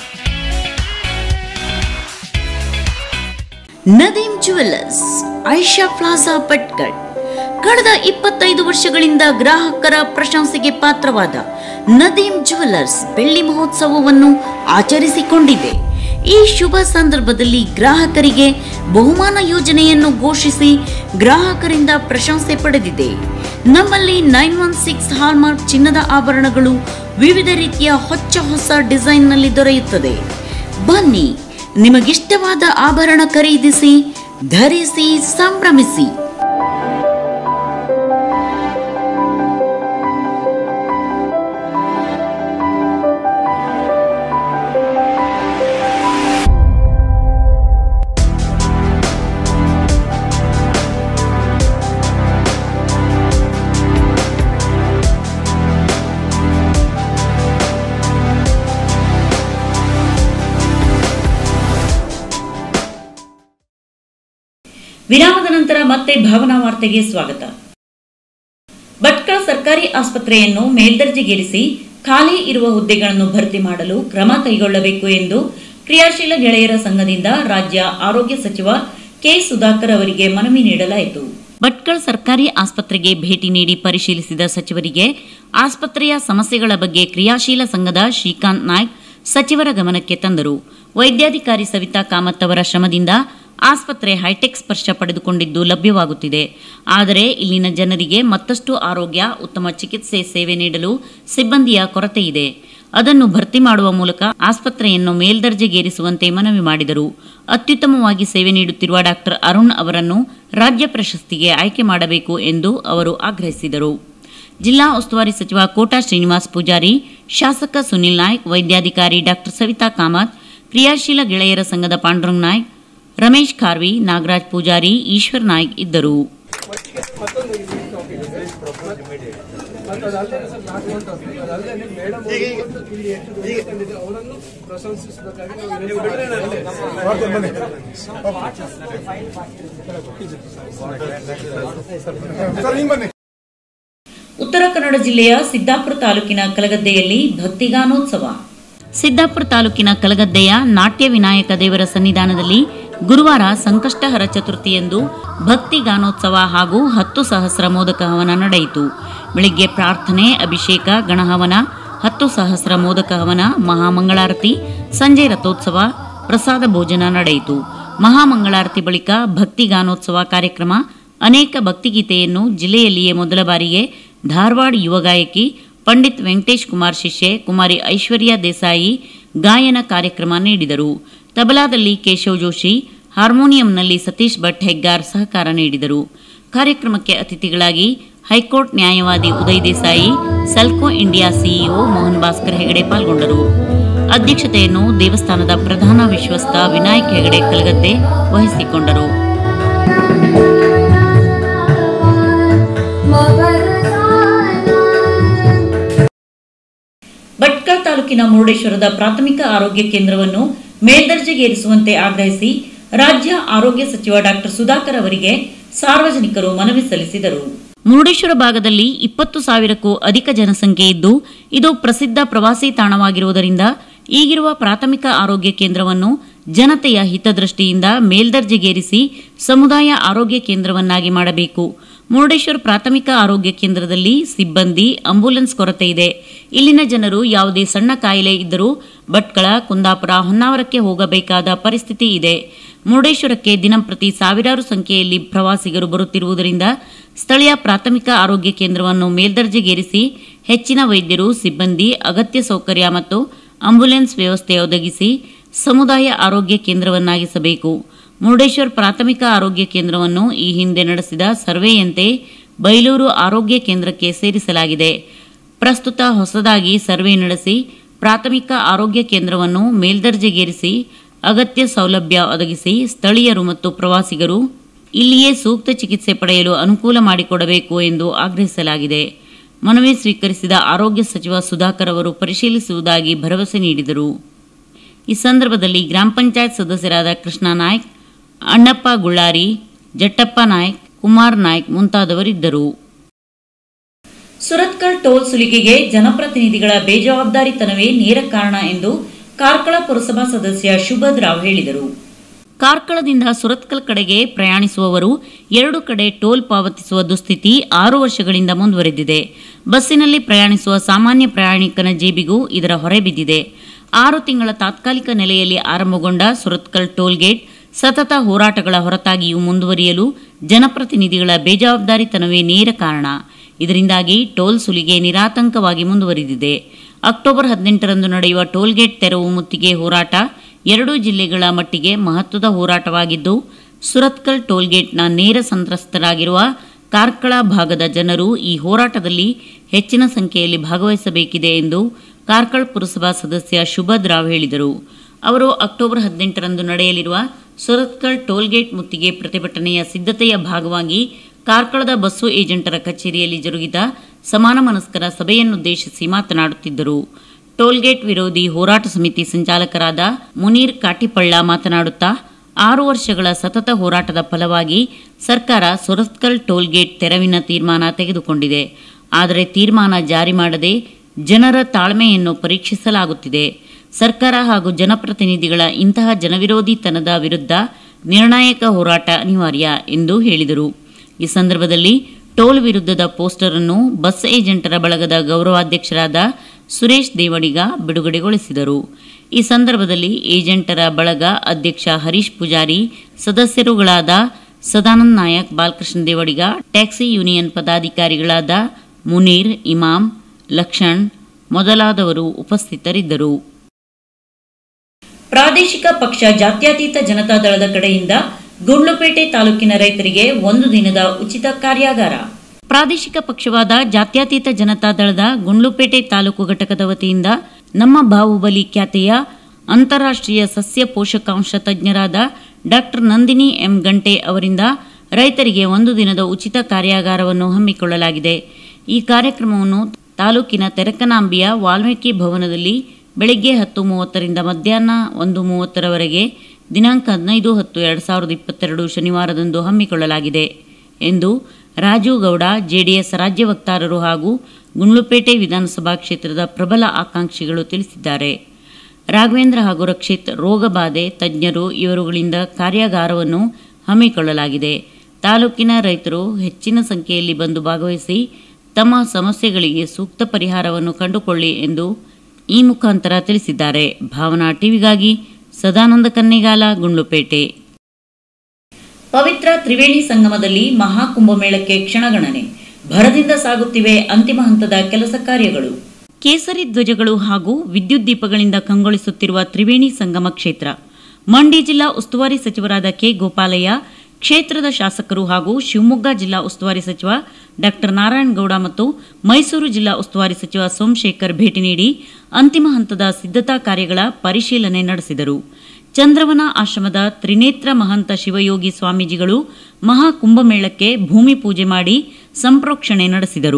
Nadeem jewellers Aisha plaza Bhatkal ಕಳೆದ ಇಪ್ಪತ್ತೈದು ವರ್ಷಗಳಿಂದ ಗ್ರಾಹಕರ ಪ್ರಶಂಸೆಗೆ ಪಾತ್ರವಾದ ನದೀಮ್ ಜುವೆಲ್ಲರ್ಸ್ ಬೆಳ್ಳಿ ಮಹೋತ್ಸವವನ್ನು ಆಚರಿಸಿಕೊಂಡಿದೆ ಈ ಶುಭ ಸಂದರ್ಭದಲ್ಲಿ ಗ್ರಾಹಕರಿಗೆ ಬಹುಮಾನ ಯೋಜನೆಯನ್ನು ಘೋಷಿಸಿ ಗ್ರಾಹಕರಿಂದ ಪ್ರಶಂಸೆ ಪಡೆದಿದೆ ನಮ್ಮಲ್ಲಿ ನೈನ್ ಒನ್ ಸಿಕ್ಸ್ ಹಾಲ್ಮಾರ್ಕ್ ಚಿನ್ನದ ಆಭರಣಗಳು ವಿವಿಧ ರೀತಿಯ ಹೊಚ್ಚ ಹೊಸ ಡಿಸೈನ್ನಲ್ಲಿ ದೊರೆಯುತ್ತದೆ ಬನ್ನಿ ನಿಮಗಿಷ್ಟವಾದ ಆಭರಣ ಖರೀದಿಸಿ ಧರಿಸಿ ಸಂಭ್ರಮಿಸಿ ವಿರಾಮದ ನಂತರ ಮತ್ತೆ ಭಾವನಾ ವಾರ್ತೆಗೆ ಸ್ವಾಗತ ಭಟ್ಕಳ ಸರ್ಕಾರಿ ಆಸ್ಪತ್ರೆಯನ್ನು ಮೇಲ್ದರ್ಜೆಗೇರಿಸಿ ಖಾಲಿ ಇರುವ ಹುದ್ದೆಗಳನ್ನು ಭರ್ತಿ ಮಾಡಲು ಕ್ರಮ ಕೈಗೊಳ್ಳಬೇಕು ಎಂದು ಕ್ರಿಯಾಶೀಲ ಗೆಳೆಯರ ಸಂಘದಿಂದ ರಾಜ್ಯ ಆರೋಗ್ಯ ಸಚಿವ ಕೆ ಸುಧಾಕರ್ ಅವರಿಗೆ ಮನವಿ ನೀಡಲಾಯಿತು ಭಟ್ಕಳ ಸರ್ಕಾರಿ ಆಸ್ಪತ್ರೆಗೆ ಭೇಟಿ ನೀಡಿ ಪರಿಶೀಲಿಸಿದ ಸಚಿವರಿಗೆ ಆಸ್ಪತ್ರೆಯ ಸಮಸ್ಯೆಗಳ ಬಗ್ಗೆ ಕ್ರಿಯಾಶೀಲ ಸಂಘದ ಶ್ರೀಕಾಂತ್ ನಾಯ್ಕ್ ಸಚಿವರ ಗಮನಕ್ಕೆ ತಂದರು ವೈದ್ಯಾಧಿಕಾರಿ ಸವಿತಾ ಕಾಮತ್ ಅವರ ಶ್ರಮದಿಂದ ಆಸ್ಪತ್ರೆ ಹೈಟೆಕ್ ಸ್ಪರ್ಶ ಪಡೆದುಕೊಂಡಿದ್ದು ಲಭ್ಯವಾಗುತ್ತಿದೆ ಆದರೆ ಇಲ್ಲಿನ ಜನರಿಗೆ ಮತ್ತಷ್ಟು ಆರೋಗ್ಯ ಉತ್ತಮ ಚಿಕಿತ್ಸೆ ಸೇವೆ ನೀಡಲು ಸಿಬ್ಬಂದಿಯ ಕೊರತೆ ಇದೆ ಅದನ್ನು ಭರ್ತಿ ಮಾಡುವ ಮೂಲಕ ಆಸ್ಪತ್ರೆಯನ್ನು ಮೇಲ್ದರ್ಜೆಗೇರಿಸುವಂತೆ ಮನವಿ ಮಾಡಿದರು ಅತ್ಯುತ್ತಮವಾಗಿ ಸೇವೆ ನೀಡುತ್ತಿರುವ ಡಾಕ್ಟರ್ ಅರುಣ್ ಅವರನ್ನು ರಾಜ್ಯ ಪ್ರಶಸ್ತಿಗೆ ಆಯ್ಕೆ ಮಾಡಬೇಕು ಎಂದು ಅವರು ಆಗ್ರಹಿಸಿದರು ಜಿಲ್ಲಾ ಉಸ್ತುವಾರಿ ಸಚಿವ ಕೋಟಾ ಶ್ರೀನಿವಾಸ್ ಪೂಜಾರಿ ಶಾಸಕ ಸುನಿಲ್ ನಾಯ್ಕ್ ವೈದ್ಯಾಧಿಕಾರಿ ಡಾಕ್ಟರ್ ಸವಿತಾ ಕಾಮತ್ ಕ್ರಿಯಾಶೀಲ ಗೆಳೆಯರ ಸಂಘದ ಪಾಂಡುರಂಗ್ ನಾಯ್ಕ್ ರಮೇಶ್ ಖಾರ್ವಿ ನಾಗರಾಜ್ ಪೂಜಾರಿ ಈಶ್ವರ್ ನಾಯ್ಕ್ ಇದ್ದರು ಮತ್ತು ಅದಲ್ಲದೆ ಸರ್ ನಾಲ್ಕು ಗಂಟೆ ಹೋಗ್ತೀವಿ. ಅದಲ್ಲದೆ ಮೇಡಮ್ ಇಲ್ಲಿ ಎಷ್ಟು ದುಡ್ಡು ತಂದಿದೆ ಅವರನ್ನು ಪ್ರಶಂಸಿಸಬೇಕಾಗಿ ನಾವು ಉತ್ತರ ಕನ್ನಡ ಜಿಲ್ಲೆಯ ಸಿದ್ದಾಪುರ ತಾಲೂಕಿನ ಕಲಗದ್ದೆಯಲ್ಲಿ ಭಕ್ತಿಗಾನೋತ್ಸವ ಸಿದ್ದಾಪುರ ತಾಲೂಕಿನ ಕಲಗದ್ದೆಯ ನಾಟ್ಯ ವಿನಾಯಕ ದೇವರ ಸನ್ನಿಧಾನದಲ್ಲಿ ಗುರುವಾರ ಸಂಕಷ್ಟಹರ ಚತುರ್ಥಿಯಂದು ಭಕ್ತಿ ಗಾನೋತ್ಸವ ಹಾಗೂ ಹತ್ತು ಸಹಸ್ರ ಮೋದಕ ಹವನ ನಡೆಯಿತು ಬೆಳಿಗ್ಗೆ ಪ್ರಾರ್ಥನೆ ಅಭಿಷೇಕ ಗಣಹವನ ಹತ್ತು ಸಹಸ್ರ ಮೋದಕ ಹವನ ಮಹಾಮಂಗಳಾರತಿ ಸಂಜೆ ರಥೋತ್ಸವ ಪ್ರಸಾದ ಭೋಜನ ನಡೆಯಿತು ಮಹಾಮಂಗಳಾರತಿ ಬಳಿಕ ಭಕ್ತಿ ಗಾನೋತ್ಸವ ಕಾರ್ಯಕ್ರಮ ಅನೇಕ ಭಕ್ತಿಗೀತೆಯನ್ನು ಜಿಲ್ಲೆಯಲ್ಲಿಯೇ ಮೊದಲ ಬಾರಿಗೆ ಧಾರವಾಡ ಯುವ ಗಾಯಕಿ ಪಂಡಿತ್ ವೆಂಕಟೇಶ್ ಕುಮಾರ್ ಶಿಷ್ಯೆ ಕುಮಾರಿ ಐಶ್ವರ್ಯ ದೇಸಾಯಿ ಗಾಯನ ಕಾರ್ಯಕ್ರಮ ನೀಡಿದರು ತಬಲಾದಲ್ಲಿ ಕೇಶವ್ ಜೋಶಿ ಹಾರ್ಮೋನಿಯಂನಲ್ಲಿ ಸತೀಶ್ ಭಟ್ ಹೆಗ್ಗಾರ್ ಸಹಕಾರ ನೀಡಿದರು ಕಾರ್ಯಕ್ರಮಕ್ಕೆ ಅತಿಥಿಗಳಾಗಿ ಹೈಕೋರ್ಟ್ ನ್ಯಾಯವಾದಿ ಉದಯ್ ದೇಸಾಯಿ ಸೆಲ್ಕೋ ಇಂಡಿಯಾ ಸಿಇಒ ಮೋಹನ್ ಭಾಸ್ಕರ್ ಹೆಗಡೆ ಪಾಲ್ಗೊಂಡರು ಅಧ್ಯಕ್ಷತೆಯನ್ನು ದೇವಸ್ಥಾನದ ಪ್ರಧಾನ ವಿಶ್ವಸ್ತ ವಿನಾಯಕ್ ಹೆಗಡೆ ಕಲಗದ್ದೆ ವಹಿಸಿಕೊಂಡರು ಭಟ್ಕಳ ತಾಲೂಕಿನ ಮುರುಡೇಶ್ವರದ ಪ್ರಾಥಮಿಕ ಆರೋಗ್ಯ ಕೇಂದ್ರವನ್ನು ಮೇಲ್ದರ್ಜೆಗೇರಿಸುವಂತೆ ಆಗ್ರಹಿಸಿ ರಾಜ್ಯ ಆರೋಗ್ಯ ಸಚಿವ ಡಾಕ್ಟರ್ ಸುಧಾಕರ್ ಅವರಿಗೆ ಸಾರ್ವಜನಿಕರು ಮನವಿ ಸಲ್ಲಿಸಿದರು ಮುರುಡೇಶ್ವರ ಭಾಗದಲ್ಲಿ ಇಪ್ಪತ್ತು ಸಾವಿರಕ್ಕೂ ಅಧಿಕ ಜನಸಂಖ್ಯೆ ಇದ್ದು ಇದು ಪ್ರಸಿದ್ಧ ಪ್ರವಾಸಿ ತಾಣವಾಗಿರುವುದರಿಂದ ಈಗಿರುವ ಪ್ರಾಥಮಿಕ ಆರೋಗ್ಯ ಕೇಂದ್ರವನ್ನು ಜನತೆಯ ಹಿತದೃಷ್ಟಿಯಿಂದ ಮೇಲ್ದರ್ಜೆಗೇರಿಸಿ ಸಮುದಾಯ ಆರೋಗ್ಯ ಕೇಂದ್ರವನ್ನಾಗಿ ಮಾಡಬೇಕು ಮುರುಡೇಶ್ವರ ಪ್ರಾಥಮಿಕ ಆರೋಗ್ಯ ಕೇಂದ್ರದಲ್ಲಿ ಸಿಬ್ಬಂದಿ ಆಂಬ್ಯುಲೆನ್ಸ್ ಕೊರತೆ ಇದೆ ಇಲ್ಲಿನ ಜನರು ಯಾವುದೇ ಸಣ್ಣ ಕಾಯಿಲೆ ಇದ್ದರೂ ಭಟ್ಕಳ ಕುಂದಾಪುರ ಹೊನ್ನಾವರಕ್ಕೆ ಹೋಗಬೇಕಾದ ಪರಿಸ್ಥಿತಿ ಇದೆ ಮುರುಡೇಶ್ವರಕ್ಕೆ ದಿನಂಪ್ರತಿ ಸಾವಿರಾರು ಸಂಖ್ಯೆಯಲ್ಲಿ ಪ್ರವಾಸಿಗರು ಬರುತ್ತಿರುವುದರಿಂದ ಸ್ಥಳೀಯ ಪ್ರಾಥಮಿಕ ಆರೋಗ್ಯ ಕೇಂದ್ರವನ್ನು ಮೇಲ್ದರ್ಜೆಗೇರಿಸಿ ಹೆಚ್ಚಿನ ವೈದ್ಯರು ಸಿಬ್ಬಂದಿ ಅಗತ್ಯ ಸೌಕರ್ಯ ಮತ್ತು ಆಂಬ್ಯುಲೆನ್ಸ್ ವ್ಯವಸ್ಥೆ ಒದಗಿಸಿ ಸಮುದಾಯ ಆರೋಗ್ಯ ಕೇಂದ್ರವನ್ನಾಗಿಸಬೇಕು ಮುರುಡೇಶ್ವರ್ ಪ್ರಾಥಮಿಕ ಆರೋಗ್ಯ ಕೇಂದ್ರವನ್ನು ಈ ಹಿಂದೆ ನಡೆಸಿದ ಸರ್ವೆಯಂತೆ ಬೈಲೂರು ಆರೋಗ್ಯ ಕೇಂದ್ರಕ್ಕೆ ಸೇರಿಸಲಾಗಿದೆ ಪ್ರಸ್ತುತ ಹೊಸದಾಗಿ ಸರ್ವೆ ನಡೆಸಿ ಪ್ರಾಥಮಿಕ ಆರೋಗ್ಯ ಕೇಂದ್ರವನ್ನು ಮೇಲ್ದರ್ಜೆಗೇರಿಸಿ ಅಗತ್ಯ ಸೌಲಭ್ಯ ಒದಗಿಸಿ ಸ್ಥಳೀಯರು ಮತ್ತು ಪ್ರವಾಸಿಗರು ಇಲ್ಲಿಯೇ ಸೂಕ್ತ ಚಿಕಿತ್ಸೆ ಪಡೆಯಲು ಅನುಕೂಲ ಮಾಡಿಕೊಡಬೇಕು ಎಂದು ಆಗ್ರಹಿಸಲಾಗಿದೆ ಮನವಿ ಸ್ವೀಕರಿಸಿದ ಆರೋಗ್ಯ ಸಚಿವ ಸುಧಾಕರ್ ಅವರು ಪರಿಶೀಲಿಸುವುದಾಗಿ ಭರವಸೆ ನೀಡಿದರು ಈ ಸಂದರ್ಭದಲ್ಲಿ ಗ್ರಾಮ ಪಂಚಾಯತ್ ಸದಸ್ಯರಾದ ಕೃಷ್ಣ ನಾಯ್ಕ್ ಅಣ್ಣಪ್ಪ ಗುಳ್ಳಾರಿ ಜಟ್ಟಪ್ಪ ನಾಯ್ಕ್ ಕುಮಾರ್ ನಾಯ್ಕ್ ಮುಂತಾದವರಿದ್ದರು ಸುರತ್ಕಲ್ ಟೋಲ್ ಸುಲಿಗೆಗೆ ಜನಪ್ರತಿನಿಧಿಗಳ ಬೇಜವಾಬ್ದಾರಿತನವೇ ನೇರ ಕಾರಣ ಎಂದು ಕಾರ್ಕಳ ಪುರಸಭಾ ಸದಸ್ಯ ಶುಭದ್ ರಾವ್ ಹೇಳಿದರು ಕಾರ್ಕಳದಿಂದ ಸುರತ್ಕಲ್ ಕಡೆಗೆ ಪ್ರಯಾಣಿಸುವವರು ಎರಡು ಕಡೆ ಟೋಲ್ ಪಾವತಿಸುವ ದುಸ್ಥಿತಿ ಆರು ವರ್ಷಗಳಿಂದ ಮುಂದುವರೆದಿದೆ ಬಸ್ಸಿನಲ್ಲಿ ಪ್ರಯಾಣಿಸುವ ಸಾಮಾನ್ಯ ಪ್ರಯಾಣಿಕನ ಜೇಬಿಗೂ ಇದರ ಹೊರೆ ಬಿದ್ದಿದೆ ಆರು ತಿಂಗಳ ತಾತ್ಕಾಲಿಕ ನೆಲೆಯಲ್ಲಿ ಆರಂಭಗೊಂಡ ಸುರತ್ಕಲ್ ಟೋಲ್ ಗೇಟ್ ಸತತ ಹೋರಾಟಗಳ ಹೊರತಾಗಿಯೂ ಮುಂದುವರಿಯಲು ಜನಪ್ರತಿನಿಧಿಗಳ ಬೇಜವಾಬ್ದಾರಿತನವೇ ನೇರ ಕಾರಣ ಇದರಿಂದಾಗಿ ಟೋಲ್ ಸುಲಿಗೆ ನಿರಾತಂಕವಾಗಿ ಮುಂದುವರಿದಿದೆ ಅಕ್ಟೋಬರ್ ಹದಿನೆಂಟರಂದು ನಡೆಯುವ ಟೋಲ್ಗೇಟ್ ತೆರವು ಮುತ್ತಿಗೆ ಹೋರಾಟ ಎರಡೂ ಜಿಲ್ಲೆಗಳ ಮಟ್ಟಿಗೆ ಮಹತ್ವದ ಹೋರಾಟವಾಗಿದ್ದು ಸುರತ್ಕಲ್ ಟೋಲ್ಗೇಟ್ನ ನೇರ ಸಂತ್ರಸ್ತರಾಗಿರುವ ಕಾರ್ಕಳ ಭಾಗದ ಜನರು ಈ ಹೋರಾಟದಲ್ಲಿ ಹೆಚ್ಚಿನ ಸಂಖ್ಯೆಯಲ್ಲಿ ಭಾಗವಹಿಸಬೇಕಿದೆ ಎಂದು ಕಾರ್ಕಳ ಪುರಸಭಾ ಸದಸ್ಯ ಶುಭದ್ ರಾವ್ ಹೇಳಿದರು ಅವರು ಅಕ್ಟೋಬರ್ ಹದಿನೆಂಟರಂದು ನಡೆಯಲಿರುವ ಸುರತ್ಕಲ್ ಟೋಲ್ಗೇಟ್ ಮುತ್ತಿಗೆ ಪ್ರತಿಭಟನೆಯ ಸಿದ್ಧತೆಯ ಭಾಗವಾಗಿ ಕಾರ್ಕಳದ ಬಸ್ಸು ಏಜೆಂಟರ ಕಚೇರಿಯಲ್ಲಿ ಜರುಗಿದ ಸಮಾನ ಮನಸ್ಕರ ಸಭೆಯನ್ನುದ್ದೇಶಿಸಿ ಮಾತನಾಡುತ್ತಿದ್ದರು ಟೋಲ್ಗೇಟ್ ವಿರೋಧಿ ಹೋರಾಟ ಸಮಿತಿ ಸಂಚಾಲಕರಾದ ಮುನೀರ್ ಕಾಟಿಪಳ್ಳ ಮಾತನಾಡುತ್ತಾ ಆರು ವರ್ಷಗಳ ಸತತ ಹೋರಾಟದ ಫಲವಾಗಿ ಸರ್ಕಾರ ಸುರತ್ಕಲ್ ಟೋಲ್ಗೇಟ್ ತೆರವಿನ ತೀರ್ಮಾನ ತೆಗೆದುಕೊಂಡಿದೆ ಆದರೆ ತೀರ್ಮಾನ ಜಾರಿ ಮಾಡದೆ ಜನರ ತಾಳ್ಮೆಯನ್ನು ಪರೀಕ್ಷಿಸಲಾಗುತ್ತಿದೆ ಸರ್ಕಾರ ಹಾಗೂ ಜನಪ್ರತಿನಿಧಿಗಳ ಇಂತಹ ಜನವಿರೋಧಿತನದ ವಿರುದ್ಧ ನಿರ್ಣಾಯಕ ಹೋರಾಟ ಅನಿವಾರ್ಯ ಎಂದು ಹೇಳಿದರು ಈ ಸಂದರ್ಭದಲ್ಲಿ ಟೋಲ್ ವಿರುದ್ಧದ ಪೋಸ್ಟರ್ ಅನ್ನು ಬಸ್ ಏಜೆಂಟರ ಬಳಗದ ಗೌರವಾಧ್ಯಕ್ಷರಾದ ಸುರೇಶ್ ದೇವಡಿಗ ಬಿಡುಗಡೆಗೊಳಿಸಿದರು ಈ ಸಂದರ್ಭದಲ್ಲಿ ಏಜೆಂಟರ ಬಳಗ ಅಧ್ಯಕ್ಷ ಹರೀಶ್ ಪೂಜಾರಿ ಸದಸ್ಯರುಗಳಾದ ಸದಾನಂದ್ ನಾಯಕ್ ಬಾಲಕೃಷ್ಣ ದೇವಡಿಗ ಟ್ಯಾಕ್ಸಿ ಯೂನಿಯನ್ ಪದಾಧಿಕಾರಿಗಳಾದ ಮುನೀರ್ ಇಮಾಮ್ ಲಕ್ಷಣ್ ಮೊದಲಾದವರು ಉಪಸ್ಥಿತರಿದ್ದರು ಪ್ರಾದೇಶಿಕ ಪಕ್ಷ ಜಾತ್ಯತೀತ ಜನತಾದಳದ ಕಡೆಯಿಂದ ಗುಂಡ್ಲುಪೇಟೆ ತಾಲೂಕಿನ ರೈತರಿಗೆ ಒಂದು ದಿನದ ಉಚಿತ ಕಾರ್ಯಾಗಾರ ಪ್ರಾದೇಶಿಕ ಪಕ್ಷವಾದ ಜಾತ್ಯತೀತ ಜನತಾದಳದ ಗುಂಡ್ಲುಪೇಟೆ ತಾಲೂಕು ಘಟಕದ ವತಿಯಿಂದ ನಮ್ಮ ಬಾಹುಬಲಿ ಖ್ಯಾತೆಯ ಅಂತಾರಾಷ್ಟ್ರೀಯ ಸಸ್ಯ ಪೋಷಕಾಂಶ ತಜ್ಞರಾದ ಡಾಕ್ಟರ್ ನಂದಿನಿ ಎಂ ಗಂಟೆ ಅವರಿಂದ ರೈತರಿಗೆ ಒಂದು ದಿನದ ಉಚಿತ ಕಾರ್ಯಾಗಾರವನ್ನು ಹಮ್ಮಿಕೊಳ್ಳಲಾಗಿದೆ ಈ ಕಾರ್ಯಕ್ರಮವನ್ನು ತಾಲೂಕಿನ ತೆರಕನಾಂಬಿಯ ವಾಲ್ಮೀಕಿ ಭವನದಲ್ಲಿ ಬೆಳಗ್ಗೆ ಹತ್ತು ಮೂವತ್ತರಿಂದ ಮಧ್ಯಾಹ್ನ ಒಂದು ಮೂವತ್ತರವರೆಗೆ ದಿನಾಂಕ ಹದಿನೈದು ಹತ್ತು ಎರಡು ಸಾವಿರದ ಇಪ್ಪತ್ತೆರಡು ಶನಿವಾರದಂದು ಹಮ್ಮಿಕೊಳ್ಳಲಾಗಿದೆ ಎಂದು ರಾಜು ಗೌಡ ಜೆಡಿಎಸ್ ರಾಜ್ಯ ವಕ್ತಾರರು ಹಾಗೂ ಗುಂಡ್ಲುಪೇಟೆ ವಿಧಾನಸಭಾ ಕ್ಷೇತ್ರದ ಪ್ರಬಲ ಆಕಾಂಕ್ಷಿಗಳು ತಿಳಿಸಿದ್ದಾರೆ ರಾಘವೇಂದ್ರ ಹಾಗೂ ರಕ್ಷಿತ್ ರೋಗಬಾಧೆ ತಜ್ಞರು ಇವರುಗಳಿಂದ ಕಾರ್ಯಾಗಾರವನ್ನು ಹಮ್ಮಿಕೊಳ್ಳಲಾಗಿದೆ ತಾಲೂಕಿನ ರೈತರು ಹೆಚ್ಚಿನ ಸಂಖ್ಯೆಯಲ್ಲಿ ಬಂದು ಭಾಗವಹಿಸಿ ತಮ್ಮ ಸಮಸ್ಯೆಗಳಿಗೆ ಸೂಕ್ತ ಪರಿಹಾರವನ್ನು ಕಂಡುಕೊಳ್ಳಿ ಎಂದು ಈ ಮುಖಾಂತರ ತಿಳಿಸಿದ್ದಾರೆ ಭಾವನಾ ಟಿವಿಗಾಗಿ ಸದಾನಂದ ಕನ್ನಿಗಾಲ ಗುಂಡ್ಲುಪೇಟೆ ಪವಿತ್ರ ತ್ರಿವೇಣಿ ಸಂಗಮದಲ್ಲಿ ಮಹಾಕುಂಭಮೇಳಕ್ಕೆ ಕ್ಷಣಗಣನೆ ಭರದಿಂದ ಸಾಗುತ್ತಿವೆ ಅಂತಿಮ ಹಂತದ ಕೆಲಸ ಕಾರ್ಯಗಳು ಕೇಸರಿ ಧ್ವಜಗಳು ಹಾಗೂ ವಿದ್ಯುತ್ ದೀಪಗಳಿಂದ ಕಂಗೊಳಿಸುತ್ತಿರುವ ತ್ರಿವೇಣಿ ಸಂಗಮ ಕ್ಷೇತ್ರ ಮಂಡ್ಯ ಜಿಲ್ಲಾ ಉಸ್ತುವಾರಿ ಸಚಿವರಾದ ಕೆ ಗೋಪಾಲಯ್ಯ ಕ್ಷೇತ್ರದ ಶಾಸಕರು ಹಾಗೂ ಶಿವಮೊಗ್ಗ ಜಿಲ್ಲಾ ಉಸ್ತುವಾರಿ ಸಚಿವ ಡಾಕ್ಟರ್ ನಾರಾಯಣಗೌಡ ಮತ್ತು ಮೈಸೂರು ಜಿಲ್ಲಾ ಉಸ್ತುವಾರಿ ಸಚಿವ ಸೋಮಶೇಖರ್ ಭೇಟಿ ನೀಡಿ ಅಂತಿಮ ಹಂತದ ಸಿದ್ಧತಾ ಕಾರ್ಯಗಳ ಪರಿಶೀಲನೆ ನಡೆಸಿದರು ಚಂದ್ರವನ ಆಶ್ರಮದ ತ್ರಿನೇತ್ರ ಮಹಂತ ಶಿವಯೋಗಿ ಸ್ವಾಮೀಜಿಗಳು ಮಹಾಕುಂಭಮೇಳಕ್ಕೆ ಭೂಮಿ ಪೂಜೆ ಮಾಡಿ ಸಂಪ್ರೋಕ್ಷಣೆ ನಡೆಸಿದರು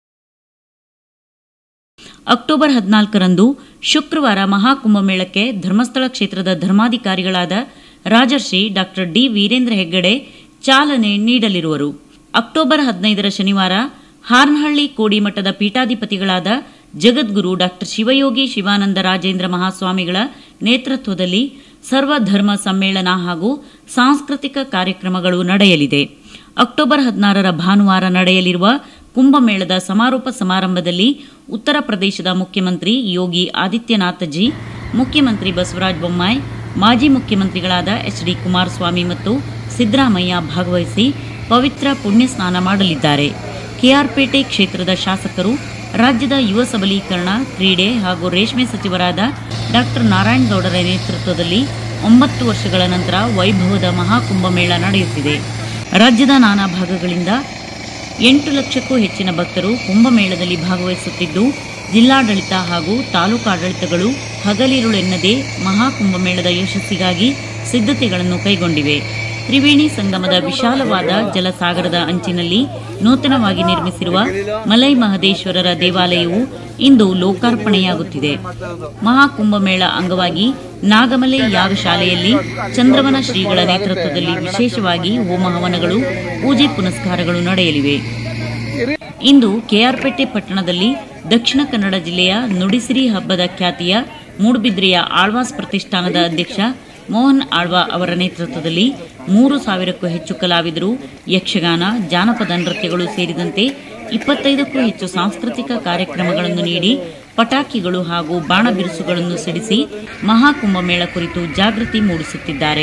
ಅಕ್ಟೋಬರ್ ಹದಿನಾಲ್ಕರಂದು ಶುಕ್ರವಾರ ಮಹಾಕುಂಭಮೇಳಕ್ಕೆ ಧರ್ಮಸ್ಥಳ ಕ್ಷೇತ್ರದ ಧರ್ಮಾಧಿಕಾರಿಗಳಾದ ರಾಜರ್ಷಿ ಡಾಕ್ಟರ್ ಡಿ ವೀರೇಂದ್ರ ಹೆಗ್ಗಡೆ ಚಾಲನೆ ನೀಡಲಿರುವರು ಅಕ್ಟೋಬರ್ ಹದಿನೈದರ ಶನಿವಾರ ಹಾರ್ನಹಳ್ಳಿ ಕೋಡಿಮಠದ ಪೀಠಾಧಿಪತಿಗಳಾದ ಜಗದ್ಗುರು ಡಾಕ್ಟರ್ ಶಿವಯೋಗಿ ಶಿವಾನಂದ ರಾಜೇಂದ್ರ ಮಹಾಸ್ವಾಮಿಗಳ ನೇತೃತ್ವದಲ್ಲಿ ಸರ್ವಧರ್ಮ ಸಮ್ಮೇಳನ ಹಾಗೂ ಸಾಂಸ್ಕೃತಿಕ ಕಾರ್ಯಕ್ರಮಗಳು ನಡೆಯಲಿದೆ ಅಕ್ಟೋಬರ್ ಹದಿನಾರರ ಭಾನುವಾರ ನಡೆಯಲಿರುವ ಕುಂಭಮೇಳದ ಸಮಾರೋಪ ಸಮಾರಂಭದಲ್ಲಿ ಉತ್ತರ ಪ್ರದೇಶದ ಮುಖ್ಯಮಂತ್ರಿ ಯೋಗಿ ಆದಿತ್ಯನಾಥ್ ಜಿ ಮುಖ್ಯಮಂತ್ರಿ ಬಸವರಾಜ ಬೊಮ್ಮಾಯಿ ಮಾಜಿ ಮುಖ್ಯಮಂತ್ರಿಗಳಾದ ಎಚ್ ಡಿ ಕುಮಾರಸ್ವಾಮಿ ಮತ್ತು ಸಿದ್ದರಾಮಯ್ಯ ಭಾಗವಹಿಸಿ ಪವಿತ್ರ ಪುಣ್ಯ ಸ್ನಾನ ಮಾಡಲಿದ್ದಾರೆ ಕೆಆರ್ಪೇಟೆ ಕ್ಷೇತ್ರದ ಶಾಸಕರು ರಾಜ್ಯದ ಯುವ ಸಬಲೀಕರಣ ಕ್ರೀಡೆ ಹಾಗೂ ರೇಷ್ಮೆ ಸಚಿವರಾದ ಡಾಕ್ಟರ್ ನಾರಾಯಣಗೌಡರ ನೇತೃತ್ವದಲ್ಲಿ ಒಂಬತ್ತು ವರ್ಷಗಳ ನಂತರ ವೈಭವದ ಮಹಾಕುಂಭಮೇಳ ನಡೆಯುತ್ತಿದೆ ರಾಜ್ಯದ ನಾನಾ ಭಾಗಗಳಿಂದ ಎಂಟು ಲಕ್ಷಕ್ಕೂ ಹೆಚ್ಚಿನ ಭಕ್ತರು ಕುಂಭಮೇಳದಲ್ಲಿ ಭಾಗವಹಿಸುತ್ತಿದ್ದು ಜಿಲ್ಲಾಡಳಿತ ಹಾಗೂ ತಾಲೂಕಾಡಳಿತಗಳು ಹಗಲಿರುಳೆನ್ನದೇ ಮಹಾಕುಂಭಮೇಳದ ಯಶಸ್ಸಿಗಾಗಿ ಸಿದ್ಧತೆಗಳನ್ನು ಕೈಗೊಂಡಿವೆ ತ್ರಿವೇಣಿ ಸಂಗಮದ ವಿಶಾಲವಾದ ಜಲಸಾಗರದ ಅಂಚಿನಲ್ಲಿ ನೂತನವಾಗಿ ನಿರ್ಮಿಸಿರುವ ಮಲೈ ಮಹದೇಶ್ವರರ ದೇವಾಲಯವು ಇಂದು ಲೋಕಾರ್ಪಣೆಯಾಗುತ್ತಿದೆ ಮಹಾಕುಂಭಮೇಳ ಅಂಗವಾಗಿ ನಾಗಮಲೆ ಯಾಗಶಾಲೆಯಲ್ಲಿ ಚಂದ್ರವನ ಶ್ರೀಗಳ ನೇತೃತ್ವದಲ್ಲಿ ವಿಶೇಷವಾಗಿ ಹೋಮ ಹವನಗಳು ಪೂಜೆ ಪುನಸ್ಕಾರಗಳು ನಡೆಯಲಿವೆ ಇಂದು ಕೆಆರ್ಪೇಟೆ ಪಟ್ಟಣದಲ್ಲಿ ದಕ್ಷಿಣ ಕನ್ನಡ ಜಿಲ್ಲೆಯ ನುಡಿಸಿರಿ ಹಬ್ಬದ ಖ್ಯಾತಿಯ ಮೂಡುಬಿದ್ರೆಯ ಆಳ್ವಾಸ್ ಪ್ರತಿಷ್ಠಾನದ ಅಧ್ಯಕ್ಷ ಮೋಹನ್ ಆಳ್ವಾ ಅವರ ನೇತೃತ್ವದಲ್ಲಿ ಮೂರು ಸಾವಿರಕ್ಕೂ ಹೆಚ್ಚು ಕಲಾವಿದರು ಯಕ್ಷಗಾನ ಜಾನಪದ ನೃತ್ಯಗಳು ಸೇರಿದಂತೆ ಇಪ್ಪತ್ತೈದಕ್ಕೂ ಹೆಚ್ಚು ಸಾಂಸ್ಕೃತಿಕ ಕಾರ್ಯಕ್ರಮಗಳನ್ನು ನೀಡಿ ಪಟಾಕಿಗಳು ಹಾಗೂ ಬಾಣ ಬಿರುಸುಗಳನ್ನು ಸಿಡಿಸಿ ಮಹಾಕುಂಭಮೇಳ ಕುರಿತು ಜಾಗೃತಿ ಮೂಡಿಸುತ್ತಿದ್ದಾರೆ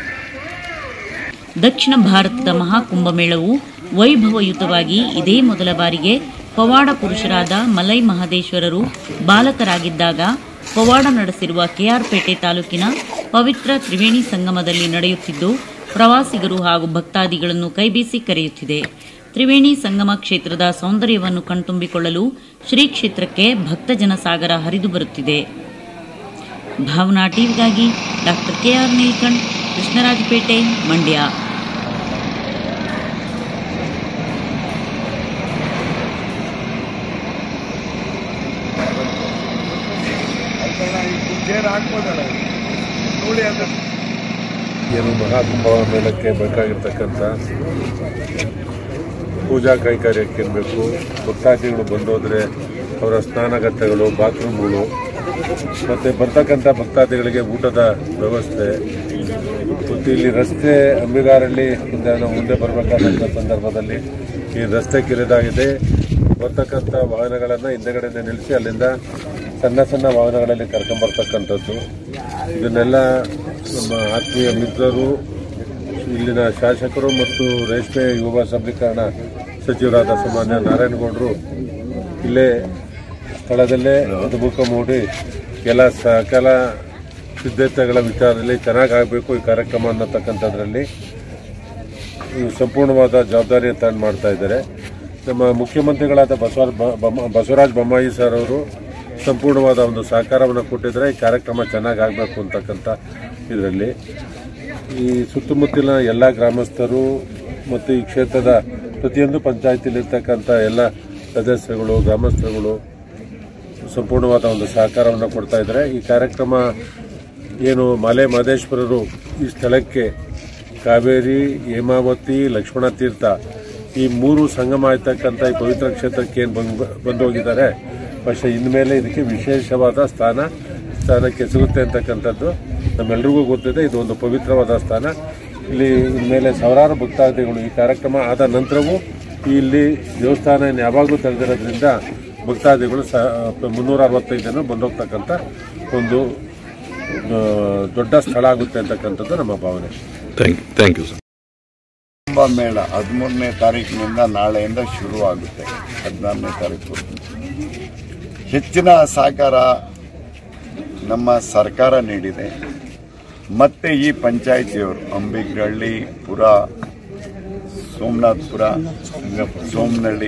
ದಕ್ಷಿಣ ಭಾರತದ ಮಹಾಕುಂಭಮೇಳವು ವೈಭವಯುತವಾಗಿ ಇದೇ ಮೊದಲ ಬಾರಿಗೆ ಪವಾಡ ಪುರುಷರಾದ ಮಲೈ ಮಹದೇಶ್ವರರು ಬಾಲಕರಾಗಿದ್ದಾಗ ಪವಾಡ ನಡೆಸಿರುವ ಕೆಆರ್ಪೇಟೆ ತಾಲೂಕಿನ ಪವಿತ್ರ ತ್ರಿವೇಣಿ ಸಂಗಮದಲ್ಲಿ ನಡೆಯುತ್ತಿದ್ದು ಪ್ರವಾಸಿಗರು ಹಾಗೂ ಭಕ್ತಾದಿಗಳನ್ನು ಕೈಬೀಸಿ ಕರೆಯುತ್ತಿದೆ ತ್ರಿವೇಣಿ ಸಂಗಮ ಕ್ಷೇತ್ರದ ಸೌಂದರ್ಯವನ್ನು ಕಣ್ತುಂಬಿಕೊಳ್ಳಲು ಶ್ರೀ ಕ್ಷೇತ್ರಕ್ಕೆ ಭಕ್ತಜನ ಸಾಗರ ಹರಿದು ಬರುತ್ತಿದೆ ಭಾವನಾ ಟಿವಿಗಾಗಿ ಡಾಕ್ಟರ್ ಕೆಆರ್ ನೀಲ್ಕಂಠ್ ಕೃಷ್ಣರಾಜಪೇಟೆ ಮಂಡ್ಯ ಏನು ಮಹಾಕುಂಭ ಮೇಳಕ್ಕೆ ಬೇಕಾಗಿರ್ತಕ್ಕಂಥ ಪೂಜಾ ಕೈಕಾರ್ಯಕ್ಕೆ ಬೇಕು ಭಕ್ತಾದಿಗಳು ಬಂದೋದ್ರೆ ಅವರ ಸ್ನಾನಗಟ್ಟೆಗಳು ಬಾತ್ರೂಮ್ಗಳು ಮತ್ತು ಬರ್ತಕ್ಕಂಥ ಭಕ್ತಾದಿಗಳಿಗೆ ಊಟದ ವ್ಯವಸ್ಥೆ ಮತ್ತು ಇಲ್ಲಿ ರಸ್ತೆ ಅಂಬಿಗಾರಳ್ಳಿ ಇಂದ ನಾವು ಮುಂದೆ ಬರಬೇಕಾದಂಥ ಸಂದರ್ಭದಲ್ಲಿ ಈ ರಸ್ತೆ ಕಿರಿದಾಗಿದೆ ಬರ್ತಕ್ಕಂಥ ವಾಹನಗಳನ್ನು ಹಿಂದೆಗಡೆ ನಿಲ್ಲಿಸಿ ಅಲ್ಲಿಂದ ಸಣ್ಣ ಸಣ್ಣ ವಾಹನಗಳಲ್ಲಿ ಕರ್ಕೊಂಬರ್ತಕ್ಕಂಥದ್ದು ಇದನ್ನೆಲ್ಲ ನಮ್ಮ ಆತ್ಮೀಯ ಮಿತ್ರರು ಇಲ್ಲಿನ ಶಾಸಕರು ಮತ್ತು ರೇಷ್ಮೆ ಯುವ ಸಬಲೀಕರಣ ಸಚಿವರಾದ ಸಾಮಾನ್ಯ ನಾರಾಯಣಗೌಡರು ಇಲ್ಲೇ ಸ್ಥಳದಲ್ಲೇ ಅದ್ಭುತ ಮೂಡಿ ಎಲ್ಲ ಸಕಲ ಸಿದ್ಧತೆಗಳ ವಿಚಾರದಲ್ಲಿ ಚೆನ್ನಾಗಿ ಆಗಬೇಕು ಈ ಕಾರ್ಯಕ್ರಮ ಅನ್ನತಕ್ಕಂಥದ್ರಲ್ಲಿ ಈ ಸಂಪೂರ್ಣವಾದ ಜವಾಬ್ದಾರಿ ತಗೊಂಡು ಮಾಡ್ತಾ ಇದ್ದಾರೆ ನಮ್ಮ ಮುಖ್ಯಮಂತ್ರಿಗಳಾದ ಬಸವರಾಜ ಬ- ಬೊಮ್ಮ- ಬಸವರಾಜ ಬೊಮ್ಮಾಯಿ ಸರ್ ಅವರು ಸಂಪೂರ್ಣವಾದ ಒಂದು ಸಹಕಾರವನ್ನು ಕೊಟ್ಟಿದ್ದಾರೆ ಈ ಕಾರ್ಯಕ್ರಮ ಚೆನ್ನಾಗಿ ಆಗಬೇಕು ಅಂತಕ್ಕಂಥ ಇದರಲ್ಲಿ ಈ ಸುತ್ತಮುತ್ತಲಿನ ಎಲ್ಲ ಗ್ರಾಮಸ್ಥರು ಮತ್ತು ಈ ಕ್ಷೇತ್ರದ ಪ್ರತಿಯೊಂದು ಪಂಚಾಯತಿಲಿರ್ತಕ್ಕಂಥ ಎಲ್ಲ ಸದಸ್ಯರುಗಳು ಗ್ರಾಮಸ್ಥರುಗಳು ಸಂಪೂರ್ಣವಾದ ಒಂದು ಸಹಕಾರವನ್ನು ಕೊಡ್ತಾ ಇದ್ದಾರೆ ಈ ಕಾರ್ಯಕ್ರಮ ಏನು ಮಾಲೆ ಮಹದೇಶ್ವರರು ಈ ಸ್ಥಳಕ್ಕೆ ಕಾವೇರಿ ಹೇಮಾವತಿ ಲಕ್ಷ್ಮಣ ತೀರ್ಥ ಈ ಮೂರು ಸಂಗಮ ಆಯ್ತಕ್ಕಂಥ ಈ ಪವಿತ್ರ ಕ್ಷೇತ್ರಕ್ಕೆ ಏನು ಬಂದು ಬಂದು ಹೋಗಿದ್ದಾರೆ പക്ഷേ ಇನ್ಮೇಲೆ ಇದಕ್ಕೆ ವಿಶೇಷವಾದ ಸ್ಥಾನ ಸ್ಥಾನಕ್ಕೆ ಸಿಗುತ್ತೆ ಅಂತಕ್ಕಂಥದ್ದು ನಮ್ಮೆಲ್ರಿಗೂ ಗೊತ್ತಿದೆ ಇದು ಒಂದು ಪವಿತ್ರವಾದ ಸ್ಥಾನ ಇಲ್ಲಿ ಇನ್ಮೇಲೆ ಸಾವಿರಾರು ಭಕ್ತಾದಿಗಳು ಈ ಕಾರ್ಯಕ್ರಮ ಆದ ನಂತರವೂ ಇಲ್ಲಿ ದೇವಸ್ಥಾನ ಇನ್ನು ಯಾವಾಗಲೂ ತೆರೆದಿರೋದ್ರಿಂದ ಭಕ್ತಾದಿಗಳು ಸ ಮುನ್ನೂರ ಅರವತ್ತೈದು ಜನ ಬಂದೋಗ್ತಕ್ಕಂಥ ಒಂದು ಆ, ದೊಡ್ಡ ಸ್ಥಳ ಆಗುತ್ತೆ ಅಂತಕ್ಕಂಥದ್ದು ನಮ್ಮ ಭಾವನೆ thank you thank you sir Kumbh Mela ಹದಿಮೂರನೇ ತಾರೀಕಿನಿಂದ ನಾಳೆಯಿಂದ ಶುರುವಾಗುತ್ತೆ ಹದಿನಾರನೇ ತಾರೀಕು ಹೆಚ್ಚಿನ ಸಹಕಾರ ನಮ್ಮ ಸರ್ಕಾರ ನೀಡಿದೆ ಮತ್ತೆ ಈ ಪಂಚಾಯಿತಿಯವರು ಅಂಬಿಗ್ರಹಳ್ಳಿ ಪುರ ಸೋಮನಾಥ್ಪುರ ಸೋಮನಹಳ್ಳಿ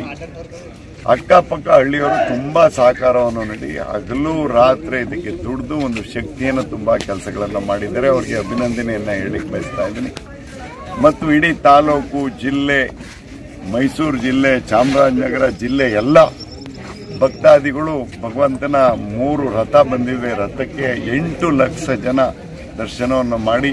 ಅಕ್ಕಪಕ್ಕ ಹಳ್ಳಿಯವರು ತುಂಬಾ ಸಹಕಾರವನ್ನು ನೀಡಿ ಹಗಲು ರಾತ್ರಿ ಇದಕ್ಕೆ ದುಡಿದು ಒಂದು ಶಕ್ತಿಯನ್ನು ತುಂಬಾ ಕೆಲಸಗಳನ್ನು ಮಾಡಿದ್ದಾರೆ ಅವರಿಗೆ ಅಭಿನಂದನೆಯನ್ನ ಹೇಳಿಕ್ ಬಯಸ್ತಾ ಇದ್ದೀನಿ ಮತ್ತು ಇಡೀ ತಾಲೂಕು ಜಿಲ್ಲೆ ಮೈಸೂರು ಜಿಲ್ಲೆ ಚಾಮರಾಜನಗರ ಜಿಲ್ಲೆ ಎಲ್ಲ ಭಕ್ತಾದಿಗಳು ಭಗವಂತನ ಮೂರು ರಥ ಬಂದಿವೆ ರಥಕ್ಕೆ ಎಂಟು ಲಕ್ಷ ಜನ ದರ್ಶನವನ್ನು ಮಾಡಿ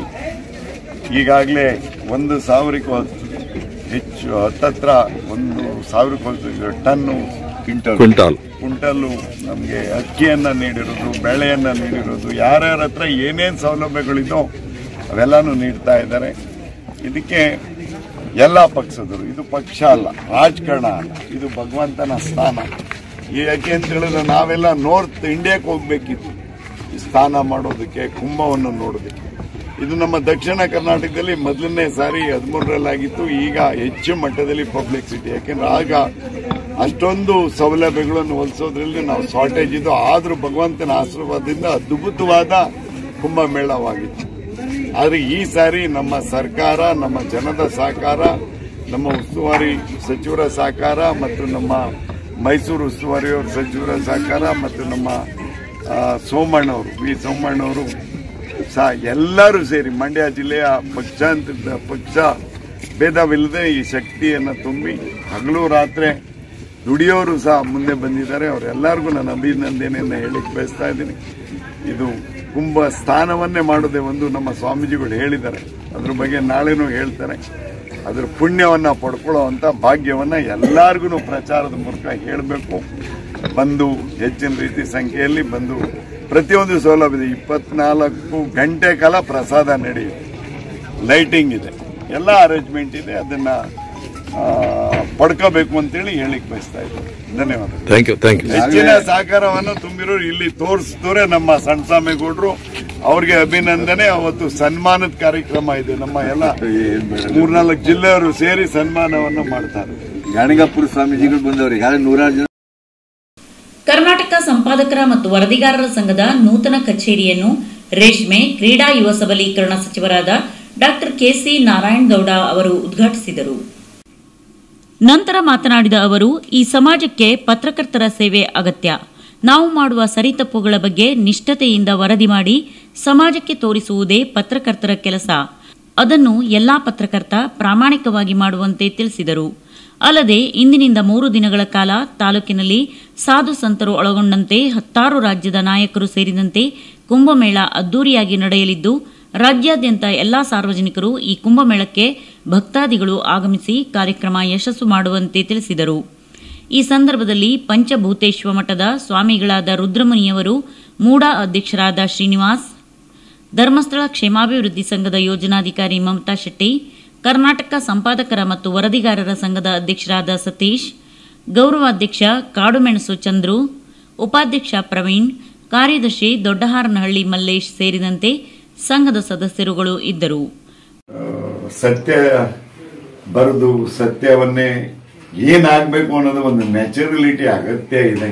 ಈಗಾಗಲೇ ಒಂದು ಸಾವಿರಕ್ಕೂ ಹತ್ತು ಹೆಚ್ಚು ಹತ್ತತ್ರ ಒಂದು ಸಾವಿರಕ್ಕೂ ಹತ್ತು ಟನ್ನು ಕ್ವಿಂಟಲ್ ಕ್ವಿಂಟಾಲ್ ಕುಂಟಲ್ಲು ನಮಗೆ ಅಕ್ಕಿಯನ್ನ ನೀಡಿರೋದು ಬೆಳೆಯನ್ನ ನೀಡಿರೋದು ಯಾರ್ಯಾರ ಹತ್ರ ಏನೇನು ಸೌಲಭ್ಯಗಳಿದೋ ಅವೆಲ್ಲಾನು ನೀಡ್ತಾ ಇದ್ದಾರೆ ಇದಕ್ಕೆ ಎಲ್ಲ ಪಕ್ಷದರು ಇದು ಪಕ್ಷ ಅಲ್ಲ ರಾಜಕಾರಣ ಅಲ್ಲ ಇದು ಭಗವಂತನ ಸ್ಥಾನ ಯಾಕೆ ಅಂತ ಹೇಳಿದ್ರೆ ನಾವೆಲ್ಲ ನಾರ್ತ್ ಇಂಡಿಯಾಕ್ಕೆ ಹೋಗ್ಬೇಕಿತ್ತು ಈ ಸ್ನಾನ ಮಾಡೋದಕ್ಕೆ ಕುಂಭವನ್ನು ನೋಡೋದಕ್ಕೆ ಇದು ನಮ್ಮ ದಕ್ಷಿಣ ಕರ್ನಾಟಕದಲ್ಲಿ ಮೊದಲನೇ ಸಾರಿ ಹದಿಮೂರರಲ್ಲಾಗಿತ್ತು ಈಗ ಹೆಚ್ಚು ಮಟ್ಟದಲ್ಲಿ ಪಬ್ಲಿಸಿಟಿ ಯಾಕೆಂದ್ರೆ ಆಗ ಅಷ್ಟೊಂದು ಸೌಲಭ್ಯಗಳನ್ನು ಹೊಲಿಸೋದ್ರಲ್ಲಿ ನಾವು ಶಾರ್ಟೇಜ್ ಇದ್ದು ಆದ್ರೂ ಭಗವಂತನ ಆಶೀರ್ವಾದದಿಂದ ಅದ್ಭುತವಾದ ಕುಂಭಮೇಳವಾಗಿತ್ತು ಆದರೆ ಈ ಸಾರಿ ನಮ್ಮ ಸರ್ಕಾರ ನಮ್ಮ ಜನದ ಸಹಕಾರ ನಮ್ಮ ಉಸ್ತುವಾರಿ ಸಚಿವರ ಸಹಕಾರ ಮತ್ತು ನಮ್ಮ ಮೈಸೂರು ಉಸ್ತುವಾರಿಯವರ ಸಚಿವರ ಸಹಕಾರ ಮತ್ತು ನಮ್ಮ ಆ, ಸೋಮಣ್ಣವರು ವಿ ಸೋಮಣ್ಣವರು ಸಹ ಎಲ್ಲರೂ ಸೇರಿ ಮಂಡ್ಯ ಜಿಲ್ಲೆಯ ಪಕ್ಷಾಂತರ ಪಕ್ಷ ಭೇದವಿಲ್ಲದೆ ಈ ಶಕ್ತಿಯನ್ನು ತುಂಬಿ ಹಗಲು ರಾತ್ರಿ ದುಡಿಯೋರು ಸಹ ಮುಂದೆ ಬಂದಿದ್ದಾರೆ ಅವರೆಲ್ಲರಿಗೂ ನಾನು ಅಭಿನಂದನೆಯನ್ನು ಹೇಳಿಕ್ ಬಯಸ್ತಾ ಇದ್ದೀನಿ ಇದು ಕುಂಭ ಸ್ಥಾನವನ್ನೇ ಮಾಡೋದೇ ಒಂದು ನಮ್ಮ ಸ್ವಾಮೀಜಿಗಳು ಹೇಳಿದ್ದಾರೆ ಅದ್ರ ಬಗ್ಗೆ ನಾಳೆನೂ ಹೇಳ್ತಾರೆ ಅದ್ರ ಪುಣ್ಯವನ್ನ ಪಡ್ಕೊಳ್ಳುವಂತ ಭಾಗ್ಯವನ್ನ ಎಲ್ಲಾರ್ಗು ಪ್ರಚಾರದ ಮೂಲಕ ಹೇಳಬೇಕು ಬಂದು ಹೆಚ್ಚಿನ ರೀತಿ ಸಂಖ್ಯೆಯಲ್ಲಿ ಬಂದು ಪ್ರತಿಯೊಂದು ಸೌಲಭ್ಯ ಇದೆ ಇಪ್ಪತ್ನಾಲ್ಕು ಗಂಟೆ ಕಾಲ ಪ್ರಸಾದ ನಡೆಯುತ್ತೆ ಲೈಟಿಂಗ್ ಇದೆ ಎಲ್ಲ ಅರೇಂಜ್ಮೆಂಟ್ ಇದೆ ಅದನ್ನ ಆ, ಪಡ್ಕೋಬೇಕು ಅಂತೇಳಿ ಹೇಳಿಕ್ ಬಯಸ್ತಾ ಇದ್ದೀನಿ ಧನ್ಯವಾದ ಥ್ಯಾಂಕ್ ಯು ಥ್ಯಾಂಕ್ ಯು ಹೆಚ್ಚಿನ ಸಹಕಾರವನ್ನು ತುಂಬಿರೋರು ಇಲ್ಲಿ ತೋರಿಸಿದವರೆ ನಮ್ಮ ಸಣ್ಣಸ್ವಾಮಿಗೌಡರು ಅವ್ರಿಗೆ ಅಭಿನಂದನೆ ಅವತ್ತು ಸನ್ಮಾನದ ಕಾರ್ಯಕ್ರಮ ಇದೆ ನಮ್ಮ ಎಲ್ಲ ಮೂರ್ನಾಲ್ಕು ಜಿಲ್ಲೆಯವರು ಸೇರಿ ಸನ್ಮಾನವನ್ನು ಮಾಡ್ತಾರೆ ಗಾಣಿಗಾಪುರ ಸ್ವಾಮೀಜಿಗಳು ಬಂದವ್ರು ಈಗಾಗಲೇ ನೂರಾರು ಜನ ಕರ್ನಾಟಕ ಸಂಪಾದಕರ ಮತ್ತು ವರದಿಗಾರರ ಸಂಘದ ನೂತನ ಕಚೇರಿಯನ್ನು ರೇಷ್ಮೆ ಕ್ರೀಡಾ ಯುವ ಸಬಲೀಕರಣ ಸಚಿವರಾದ ಡಾಕ್ಟರ್ ಕೆಸಿ ನಾರಾಯಣಗೌಡ ಅವರು ಉದ್ಘಾಟಿಸಿದರು ನಂತರ ಮಾತನಾಡಿದ ಅವರು ಈ ಸಮಾಜಕ್ಕೆ ಪತ್ರಕರ್ತರ ಸೇವೆ ಅಗತ್ಯ ನಾವು ಮಾಡುವ ಸರಿತಪ್ಪುಗಳ ಬಗ್ಗೆ ನಿಷ್ಠತೆಯಿಂದ ವರದಿ ಮಾಡಿ ಸಮಾಜಕ್ಕೆ ತೋರಿಸುವುದೇ ಪತ್ರಕರ್ತರ ಕೆಲಸ ಅದನ್ನು ಎಲ್ಲಾ ಪತ್ರಕರ್ತ ಪ್ರಾಮಾಣಿಕವಾಗಿ ಮಾಡುವಂತೆ ತಿಳಿಸಿದರು ಅಲ್ಲದೆ ಇಂದಿನಿಂದ ಮೂರು ದಿನಗಳ ಕಾಲ ತಾಲೂಕಿನಲ್ಲಿ ಸಾಧು ಸಂತರು ಒಳಗೊಂಡಂತೆ ಹತ್ತಾರು ರಾಜ್ಯದ ನಾಯಕರು ಸೇರಿದಂತೆ ಕುಂಭಮೇಳ ಅದ್ದೂರಿಯಾಗಿ ನಡೆಯಲಿದ್ದು ರಾಜ್ಯಾದ್ಯಂತ ಎಲ್ಲಾ ಸಾರ್ವಜನಿಕರು ಈ ಕುಂಭಮೇಳಕ್ಕೆ ಭಕ್ತಾದಿಗಳು ಆಗಮಿಸಿ ಕಾರ್ಯಕ್ರಮ ಯಶಸ್ಸು ಮಾಡುವಂತೆ ತಿಳಿಸಿದರು ಈ ಸಂದರ್ಭದಲ್ಲಿ ಪಂಚಭೂತೇಶ್ವ ಮಠದ ಸ್ವಾಮಿಗಳಾದ ರುದ್ರಮುನಿಯವರು ಮೂಡ ಅಧ್ಯಕ್ಷರಾದ ಶ್ರೀನಿವಾಸ್ ಧರ್ಮಸ್ಥಳ ಕ್ಷೇಮಾಭಿವೃದ್ಧಿ ಸಂಘದ ಯೋಜನಾಧಿಕಾರಿ ಮಮತಾ ಶೆಟ್ಟಿ ಕರ್ನಾಟಕ ಸಂಪಾದಕರ ಮತ್ತು ವರದಿಗಾರರ ಸಂಘದ ಅಧ್ಯಕ್ಷರಾದ ಸತೀಶ್ ಗೌರವಾಧ್ಯಕ್ಷ ಕಾಡುಮೆಣಸು ಚಂದ್ರು ಉಪಾಧ್ಯಕ್ಷ ಪ್ರವೀಣ್ ಕಾರ್ಯದರ್ಶಿ ದೊಡ್ಡಹಾರನಹಳ್ಳಿ ಮಲ್ಲೇಶ್ ಸೇರಿದಂತೆ ಸಂಘದ ಸದಸ್ಯರುಗಳು ಇದ್ದರು ಸತ್ಯ ಬರೆದು ಸತ್ಯವನ್ನೇ ಏನಾಗಬೇಕು ಅನ್ನೋದು ಒಂದು ನ್ಯಾಚುರಲಿಟಿ ಅಗತ್ಯ ಇದೆ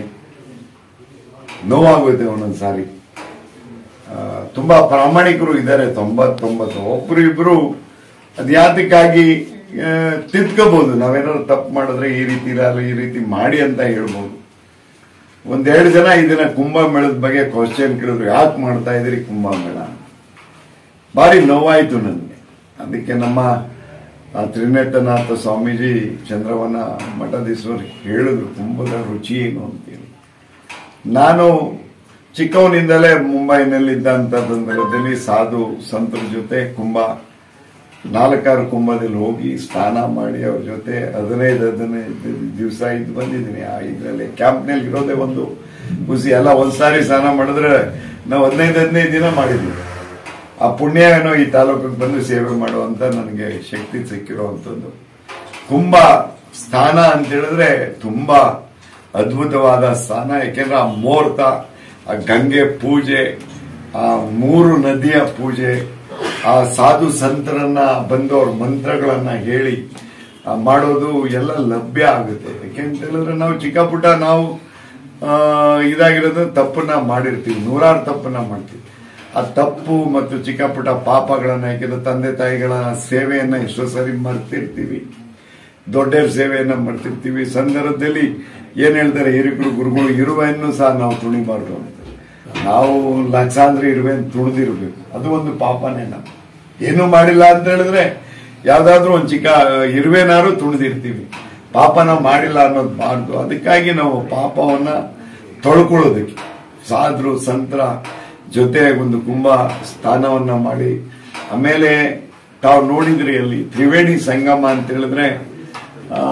ನೋವಾಗುತ್ತೆ ಒಂದೊಂದು ಸಾರಿ ಆ, ತುಂಬಾ ಪ್ರಾಮಾಣಿಕರು ಇದ್ದಾರೆ ತೊಂಬತ್ತೊಂಬತ್ತು ಒಬ್ರು ಇಬ್ರು ಅದ್ಯಾತಕ್ಕಾಗಿ ಆ, ತಿದ್ಕೋಬಹುದು ನಾವೇನಾದ್ರು ತಪ್ಪು ಮಾಡಿದ್ರೆ ಈ ರೀತಿ ಇರಲ್ಲ ಈ ರೀತಿ ಮಾಡಿ ಅಂತ ಹೇಳ್ಬೋದು ಒಂದೆರಡು ಜನ ಇದನ್ನ ಕುಂಭಮೇಳದ ಬಗ್ಗೆ ಕ್ವಶನ್ ಕೇಳಿದ್ರು ಯಾಕೆ ಮಾಡ್ತಾ ಇದ್ರಿ ಕುಂಭಮೇಳ ಭಾರಿ ನೋವಾಯ್ತು ನನಗೆ ಅದಕ್ಕೆ ನಮ್ಮ ಆ, ತ್ರಿನೇತ್ರನಾಥ ಸ್ವಾಮೀಜಿ ಚಂದ್ರವನ ಮಠದೀಶ್ವರ್ ಹೇಳಿದ್ರು ಕುಂಭದ ರುಚಿ ಏನು ಅಂತೇಳಿ ನಾನು ಚಿಕ್ಕವನಿಂದಲೇ ಮುಂಬೈನಲ್ಲಿದ್ದಂಥ ಸಂದರ್ಭದಲ್ಲಿ ಸಾಧು ಸಂತರ ಜೊತೆ ಕುಂಭ ನಾಲ್ಕಾರು ಕುಂಭದಲ್ಲಿ ಹೋಗಿ ಸ್ನಾನ ಮಾಡಿ ಅವ್ರ ಜೊತೆ ಹದಿನೈದು ಹದಿನೈದು ದಿವಸ ಇದ್ದು ಬಂದಿದ್ದೀನಿ ಆ ಇದರಲ್ಲಿ ಕ್ಯಾಂಪ್ನಲ್ಲಿ ಇರೋದೇ ಒಂದು ಖುಷಿ ಎಲ್ಲ ಒಂದ್ಸಾರಿ ಸ್ನಾನ ಮಾಡಿದ್ರೆ ನಾವು ಹದಿನೈದು ಹದಿನೈದು ದಿನ ಮಾಡಿದ್ವಿ ಆ ಪುಣ್ಯ ಏನೋ ಈ ತಾಲೂಕಿಗೆ ಬಂದು ಸೇವೆ ಮಾಡುವಂತ ನನಗೆ ಶಕ್ತಿ ಸಿಕ್ಕಿರುವಂಥದ್ದು ಕುಂಭ ಸ್ಥಾನ ಅಂತ ಹೇಳಿದ್ರೆ ತುಂಬಾ ಅದ್ಭುತವಾದ ಸ್ಥಾನ ಯಾಕೆಂದ್ರೆ ಆ ಮುಹೂರ್ತ ಆ ಗಂಗೆ ಪೂಜೆ ಆ ಮೂರು ನದಿಯ ಪೂಜೆ ಆ ಸಾಧು ಸಂತರನ್ನ ಬಂದು ಅವ್ರ ಮಂತ್ರಗಳನ್ನ ಹೇಳಿ ಆ, ಮಾಡೋದು ಎಲ್ಲ ಲಭ್ಯ ಆಗುತ್ತೆ ಯಾಕೆಂತ ಹೇಳಿದ್ರೆ ನಾವು ಚಿಕ್ಕ ಪುಟ್ಟ ನಾವು ಆ, ಇದಾಗಿರೋದು ತಪ್ಪನ್ನ ಮಾಡಿರ್ತೀವಿ ನೂರಾರು ತಪ್ಪನ್ನ ಮಾಡ್ತೀವಿ ಆ ತಪ್ಪು ಮತ್ತು ಚಿಕ್ಕ ಪುಟ್ಟ ಪಾಪಗಳನ್ನ ಯಾಕೆಂದ್ರೆ ತಂದೆ ತಾಯಿಗಳ ಸೇವೆಯನ್ನ ಎಷ್ಟೋ ಸರಿ ಮರ್ತಿರ್ತೀವಿ ದೊಡ್ಡರ ಸೇವೆಯನ್ನ ಮಾಡ್ತಿರ್ತೀವಿ ಸಂದರ್ಭದಲ್ಲಿ ಏನ್ ಹೇಳ್ತಾರೆ ಹಿರಿಕರು ಗುರುಗಳು ಇರುವೆಯನ್ನು ಸಹ ನಾವು ತುಣಿಬಾರ್ದು ಅಂತ ನಾವು ಲಕ್ಷಾಂತರ ಇರುವೆ ತುಳಿದಿರ್ಬೇಕು ಅದು ಒಂದು ಪಾಪನೇ ನಾವು ಏನು ಮಾಡಿಲ್ಲ ಅಂತ ಹೇಳಿದ್ರೆ ಯಾವ್ದಾದ್ರು ಒಂದು ಚಿಕ್ಕ ಇರುವೆನಾರು ತುಳಿದಿರ್ತೀವಿ ಪಾಪ ನಾವು ಮಾಡಿಲ್ಲ ಅನ್ನೋದು ಬಾರ್ದು ಅದಕ್ಕಾಗಿ ನಾವು ಪಾಪವನ್ನ ತೊಳ್ಕೊಳ್ಳೋದಕ್ಕೆ ಸಾದ್ರು ಸಂತರ ಜೊತೆ ಒಂದು ಕುಂಭ ಸ್ಥಾನವನ್ನ ಮಾಡಿ ಆಮೇಲೆ ತಾವು ನೋಡಿದ್ರಿ ಅಲ್ಲಿ ತ್ರಿವೇಣಿ ಸಂಗಮ ಅಂತ ಹೇಳಿದ್ರೆ ಆ,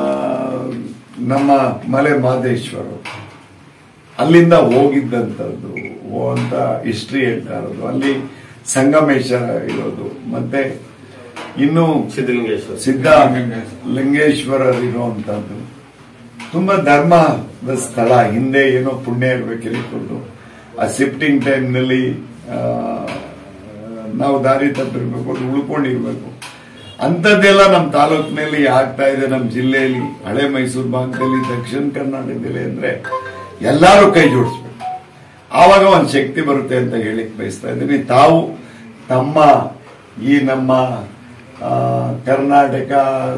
ನಮ್ಮ ಮಲೆ ಮಾದೇಶ್ವರ ಅಲ್ಲಿಂದ ಹೋಗಿದ್ದಂಥದ್ದು ಓ ಅಂತ ಹಿಸ್ಟ್ರಿ ಹೇಳ್ತಾ ಇರೋದು ಅಲ್ಲಿ ಸಂಗಮೇಶ್ವರ ಇರೋದು ಮತ್ತೆ ಇನ್ನು ಸಿದ್ಧಲಿಂಗೇಶ್ವರ ಸಿದ್ಧ ಲಿಂಗೇಶ್ವರರು ಇರುವಂತದ್ದು ತುಂಬಾ ಧರ್ಮದ ಸ್ಥಳ ಹಿಂದೆ ಏನೋ ಪುಣ್ಯ ಇರ್ಬೇಕು ಇರಿಕೊಂಡು ಆ ಶಿಫ್ಟಿಂಗ್ ಟೈಮ್ನಲ್ಲಿ ನಾವು ದಾರಿ ತಪ್ಪಿರ್ಬೇಕು ಅದು ಉಳ್ಕೊಂಡಿರ್ಬೇಕು ಅಂಥದ್ದೆಲ್ಲ ನಮ್ಮ ತಾಲೂಕಿನಲ್ಲಿ ಆಗ್ತಾ ಇದೆ ನಮ್ಮ ಜಿಲ್ಲೆಯಲ್ಲಿ ಹಳೆ ಮೈಸೂರು ಭಾಗದಲ್ಲಿ ದಕ್ಷಿಣ ಕರ್ನಾಟಕದಲ್ಲಿ ಅಂದ್ರೆ ಎಲ್ಲರೂ ಕೈ ಜೋಡಿಸ್ಬೇಕು ಆವಾಗ ಒಂದು ಶಕ್ತಿ ಬರುತ್ತೆ ಅಂತ ಹೇಳಿಕ್ ಬಯಸ್ತಾ ಇದ್ದೀನಿ ತಾವು ತಮ್ಮ ಈ ನಮ್ಮ ಆ, ಕರ್ನಾಟಕ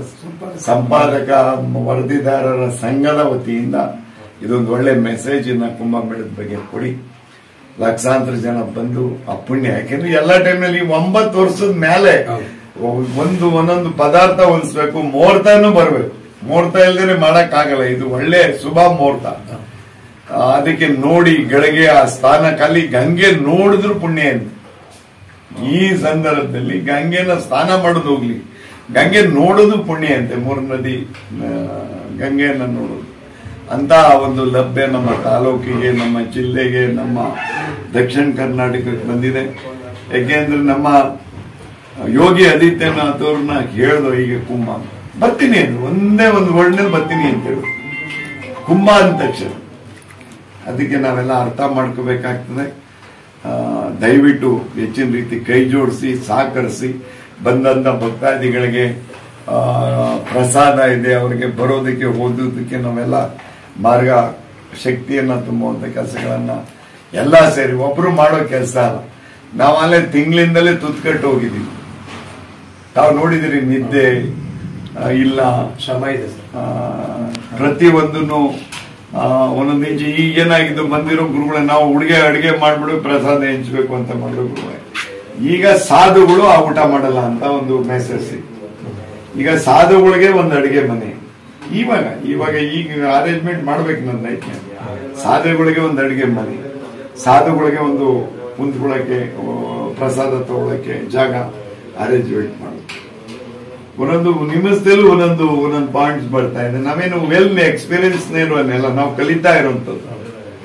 ಸಂಪಾದಕ ವರದಿದಾರರ ಸಂಘದ ವತಿಯಿಂದ ಇದೊಂದು ಒಳ್ಳೆ ಮೆಸೇಜ್ ಇನ್ನ ಕುಂಭಮೇಳದ ಬಗ್ಗೆ ಕೊಡಿ ಲಕ್ಷಾಂತರ ಜನ ಬಂದು ಆ ಪುಣ್ಯ ಯಾಕೆಂದ್ರೆ ಎಲ್ಲ ಟೈಮ್ನಲ್ಲಿ ಒಂಬತ್ತು ವರ್ಷದ ಮೇಲೆ ಒಂದು ಒಂದೊಂದು ಪದಾರ್ಥ ಹೊಲಿಸ್ಬೇಕು ಮುಹೂರ್ತನೂ ಬರ್ಬೇಕು ಮುಹೂರ್ತ ಇಲ್ದೇನೆ ಮಾಡಕ್ ಆಗಲ್ಲ ಇದು ಒಳ್ಳೆ ಶುಭ ಮುಹೂರ್ತ ಆ, ಅದಕ್ಕೆ ನೋಡಿ ಗಳಿಗೆ ಆ ಸ್ಥಾನ ಖಾಲಿ ಗಂಗೆ ನೋಡಿದ್ರು ಪುಣ್ಯ ಅಂತ ಈ ಸಂದರ್ಭದಲ್ಲಿ ಗಂಗೆನ ಸ್ನಾನ ಮಾಡೋದು ಹೋಗ್ಲಿ ಗಂಗೆ ನೋಡೋದು ಪುಣ್ಯ ಅಂತೆ ಮೂರು ನದಿ ಆ, ಗಂಗೆಯನ್ನ ನೋಡೋದು ಅಂತ ಒಂದು ಲಭ್ಯ ನಮ್ಮ ತಾಲೂಕಿಗೆ ನಮ್ಮ ಜಿಲ್ಲೆಗೆ ನಮ್ಮ ದಕ್ಷಿಣ ಕರ್ನಾಟಕಕ್ಕೆ ಬಂದಿದೆ ಯಾಕೆಂದ್ರೆ ನಮ್ಮ ಯೋಗಿ ಆದಿತ್ಯನಾಥ್ ಅವ್ರನ್ನ ಹೇಳ್ದು ಈಗ ಕುಂಭ ಬರ್ತೀನಿ ಅಂದ್ರು ಒಂದೇ ಒಂದು ವರ್ಡ್ನಲ್ಲಿ ಬರ್ತೀನಿ ಅಂತ ಹೇಳಿ ಕುಂಭ ಅಂದ ತಕ್ಷಣ ಅದಕ್ಕೆ ನಾವೆಲ್ಲ ಅರ್ಥ ಮಾಡ್ಕೋಬೇಕಾಗ್ತದೆ ಆ, ದಯವಿಟ್ಟು ಹೆಚ್ಚಿನ ರೀತಿ ಕೈ ಜೋಡಿಸಿ ಸಹಕರಿಸಿ ಬಂದಂತ ಭಕ್ತಾದಿಗಳಿಗೆ ಆ, ಪ್ರಸಾದ ಇದೆ ಅವರಿಗೆ ಬರೋದಕ್ಕೆ ಓದೋದಕ್ಕೆ ನಾವೆಲ್ಲ ಮಾರ್ಗ ಶಕ್ತಿಯನ್ನ ತುಂಬುವಂತ ಕೆಲಸಗಳನ್ನ ಎಲ್ಲ ಸೇರಿ ಒಬ್ರು ಮಾಡೋ ಕೆಲಸ ಅಲ್ಲ ನಾವಲ್ಲೇ ತಿಂಗಳಿಂದಲೇ ತುತ್ಕಟ್ಟು ಹೋಗಿದ್ದೀವಿ ತಾವು ನೋಡಿದಿರಿ ನಿದ್ದೆ ಆ, ಇಲ್ಲ ಶ್ರಮ ಇದೆ ಸರ್ ಆ, ಪ್ರತಿಯೊಂದನ್ನು ಆ, ಒಂದೊಂದು ಇಂಚು ಈಗ ಏನಾಗಿದ್ದು ಬಂದಿರೋ ಗುರುಗಳೇ ನಾವು ಹುಡುಗೆ ಅಡಿಗೆ ಮಾಡ್ಬಿಡು ಪ್ರಸಾದ ಹೆಂಚ್ಬೇಕು ಅಂತ ಮಾಡೋ ಗುರುಗಳೇ ಈಗ ಸಾಧುಗಳು ಆ ಊಟ ಮಾಡಲ್ಲ ಅಂತ ಒಂದು ಮೆಸೇಜ್ ಈಗ ಸಾಧುಗಳಿಗೆ ಒಂದು ಅಡಿಗೆ ಮನೆ ಇವಾಗ ಇವಾಗ ಈಗ ಅರೇಂಜ್ಮೆಂಟ್ ಮಾಡ್ಬೇಕು ನನ್ನ ಐತೆ ಸಾಧುಗಳಿಗೆ ಒಂದು ಅಡಿಗೆ ಮನೆ ಸಾಧುಗಳಿಗೆ ಒಂದು ಕುಂತ್ಕೊಳ್ಳಕ್ಕೆ ಆ, ಪ್ರಸಾದ ತಗೊಳಕ್ಕೆ ಜಾಗ ಅರೇಂಜ್ಮೆಂಟ್ ಮಾಡೋದು ಒಂದೊಂದು ನಿಮಿಷದಲ್ಲೂ ಒಂದೊಂದು ಒಂದೊಂದು ಪಾಯಿಂಟ್ಸ್ ಬರ್ತಾ ಇದೆ ನಾವೇನು ವೆಲ್ ಎಕ್ಸ್ಪೀರಿಯನ್ಸ್ ಇರುವನ್ನೆಲ್ಲ ನಾವು ಕಲಿತಾ ಇರುವಂತದ್ದು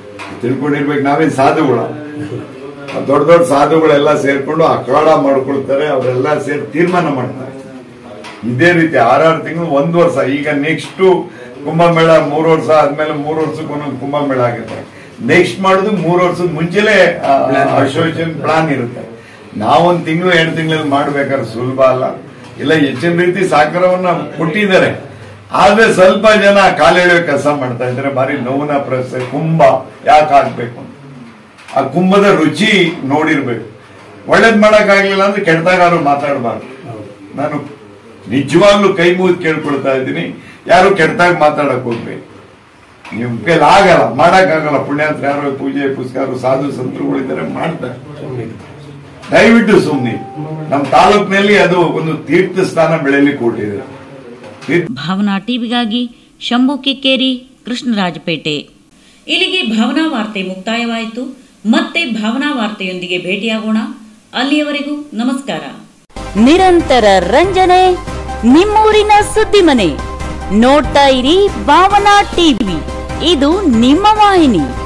ತಿಳ್ಕೊಂಡಿರ್ಬೇಕು ನಾವೇನ್ ಸಾಧುಗಳ ದೊಡ್ಡ ದೊಡ್ಡ ಸಾಧುಗಳೆಲ್ಲ ಸೇರ್ಕೊಂಡು ಅಖಾಡ ಮಾಡ್ಕೊಳ್ತಾರೆ ಅವರೆಲ್ಲ ಸೇರಿ ತೀರ್ಮಾನ ಮಾಡ್ತಾರೆ ಇದೇ ರೀತಿ ಆರಾರು ತಿಂಗಳು ಒಂದು ವರ್ಷ ಈಗ ನೆಕ್ಸ್ಟ್ ಕುಂಭಮೇಳ ಮೂರು ವರ್ಷ ಆದ್ಮೇಲೆ ಮೂರು ವರ್ಷಕ್ಕೆ ಒಂದೊಂದು ಕುಂಭಮೇಳ ಆಗುತ್ತೆ ನೆಕ್ಸ್ಟ್ ಮಾಡೋದು ಮೂರು ವರ್ಷದ ಮುಂಚೆಲೆ ಅಸೋಸಿಯೇಷನ್ ಪ್ಲಾನ್ ಇರುತ್ತೆ ನಾವೊಂದ್ ತಿಂಗಳು ಎರಡು ತಿಂಗಳಲ್ಲಿ ಮಾಡ್ಬೇಕಾದ್ರೆ ಸುಲಭ ಅಲ್ಲ ಇಲ್ಲ ಹೆಚ್ಚಿನ ರೀತಿ ಸಹಕಾರವನ್ನ ಕೊಟ್ಟಿದ್ದಾರೆ ಆದ್ರೆ ಸ್ವಲ್ಪ ಜನ ಕಾಲೆಳೆಯೋ ಕೆಲಸ ಮಾಡ್ತಾ ಇದ್ದಾರೆ ಭಾರಿ ನೋವಿನ ಪ್ರಶ್ನೆ ಕುಂಭ ಯಾಕೆ ಆಗ್ಬೇಕು ಅಂತ ಆ ಕುಂಭದ ರುಚಿ ನೋಡಿರ್ಬೇಕು ಒಳ್ಳೇದ್ ಮಾಡಕ್ ಆಗ್ಲಿಲ್ಲ ಅಂದ್ರೆ ಕೆಟ್ಟದಾಗಾರು ಮಾತಾಡಬಾರ್ದು ನಾನು ನಿಜವಾಗ್ಲೂ ಕೈ ಮುಗಿದು ಕೇಳ್ಕೊಳ್ತಾ ಇದ್ದೀನಿ ಯಾರು ಕೆಟ್ಟದಾಗ ಮಾತಾಡಕ್ ಹೋಗ್ಬೇಕು ನಿಮ್ ಕೈಲಿ ಆಗಲ್ಲ ಮಾಡಕ್ ಆಗಲ್ಲ ಪುಣ್ಯಾತ್ರ ಯಾರೋ ಪೂಜೆ ಪುಸ್ಕಾರ ಸಾಧು ಸಂತರುಗಳಿದ್ದಾರೆ ಮಾಡ್ತಾರೆ ದಯವಿಟ್ಟು ಸುಮ್ನಿ ನಮ್ಮ ತಾಲೂಕಿನಲ್ಲಿ ಅದು ಒಂದು ತೀರ್ಥ ಸ್ಥಾನ ಬೆಳೆಯಲಿಕ್ಕೆ ಕೊಟ್ಟಿದೆ ತೀರ್ಥ ಭಾವನಾ ಟಿವಿಗಾಗಿ ಶಂಭು ಕಿಕ್ಕೇರಿ ಕೃಷ್ಣರಾಜಪೇಟೆ ಇಲ್ಲಿಗೆ ಭಾವನಾ ವಾರ್ತೆ ಮುಕ್ತಾಯವಾಯಿತು ಮತ್ತೆ ಭಾವನಾ ವಾರ್ತೆಯೊಂದಿಗೆ ಭೇಟಿಯಾಗೋಣ ಅಲ್ಲಿಯವರೆಗೂ ನಮಸ್ಕಾರ ನಿರಂತರ ರಂಜನೆ ನಿಮ್ಮೂರಿನ ಸುದ್ದಿ ಮನೆ ನೋಡ್ತಾ ಇರಿ ಭಾವನಾ ಟಿವಿ ಇದು ನಿಮ್ಮ ವಾಹಿನಿ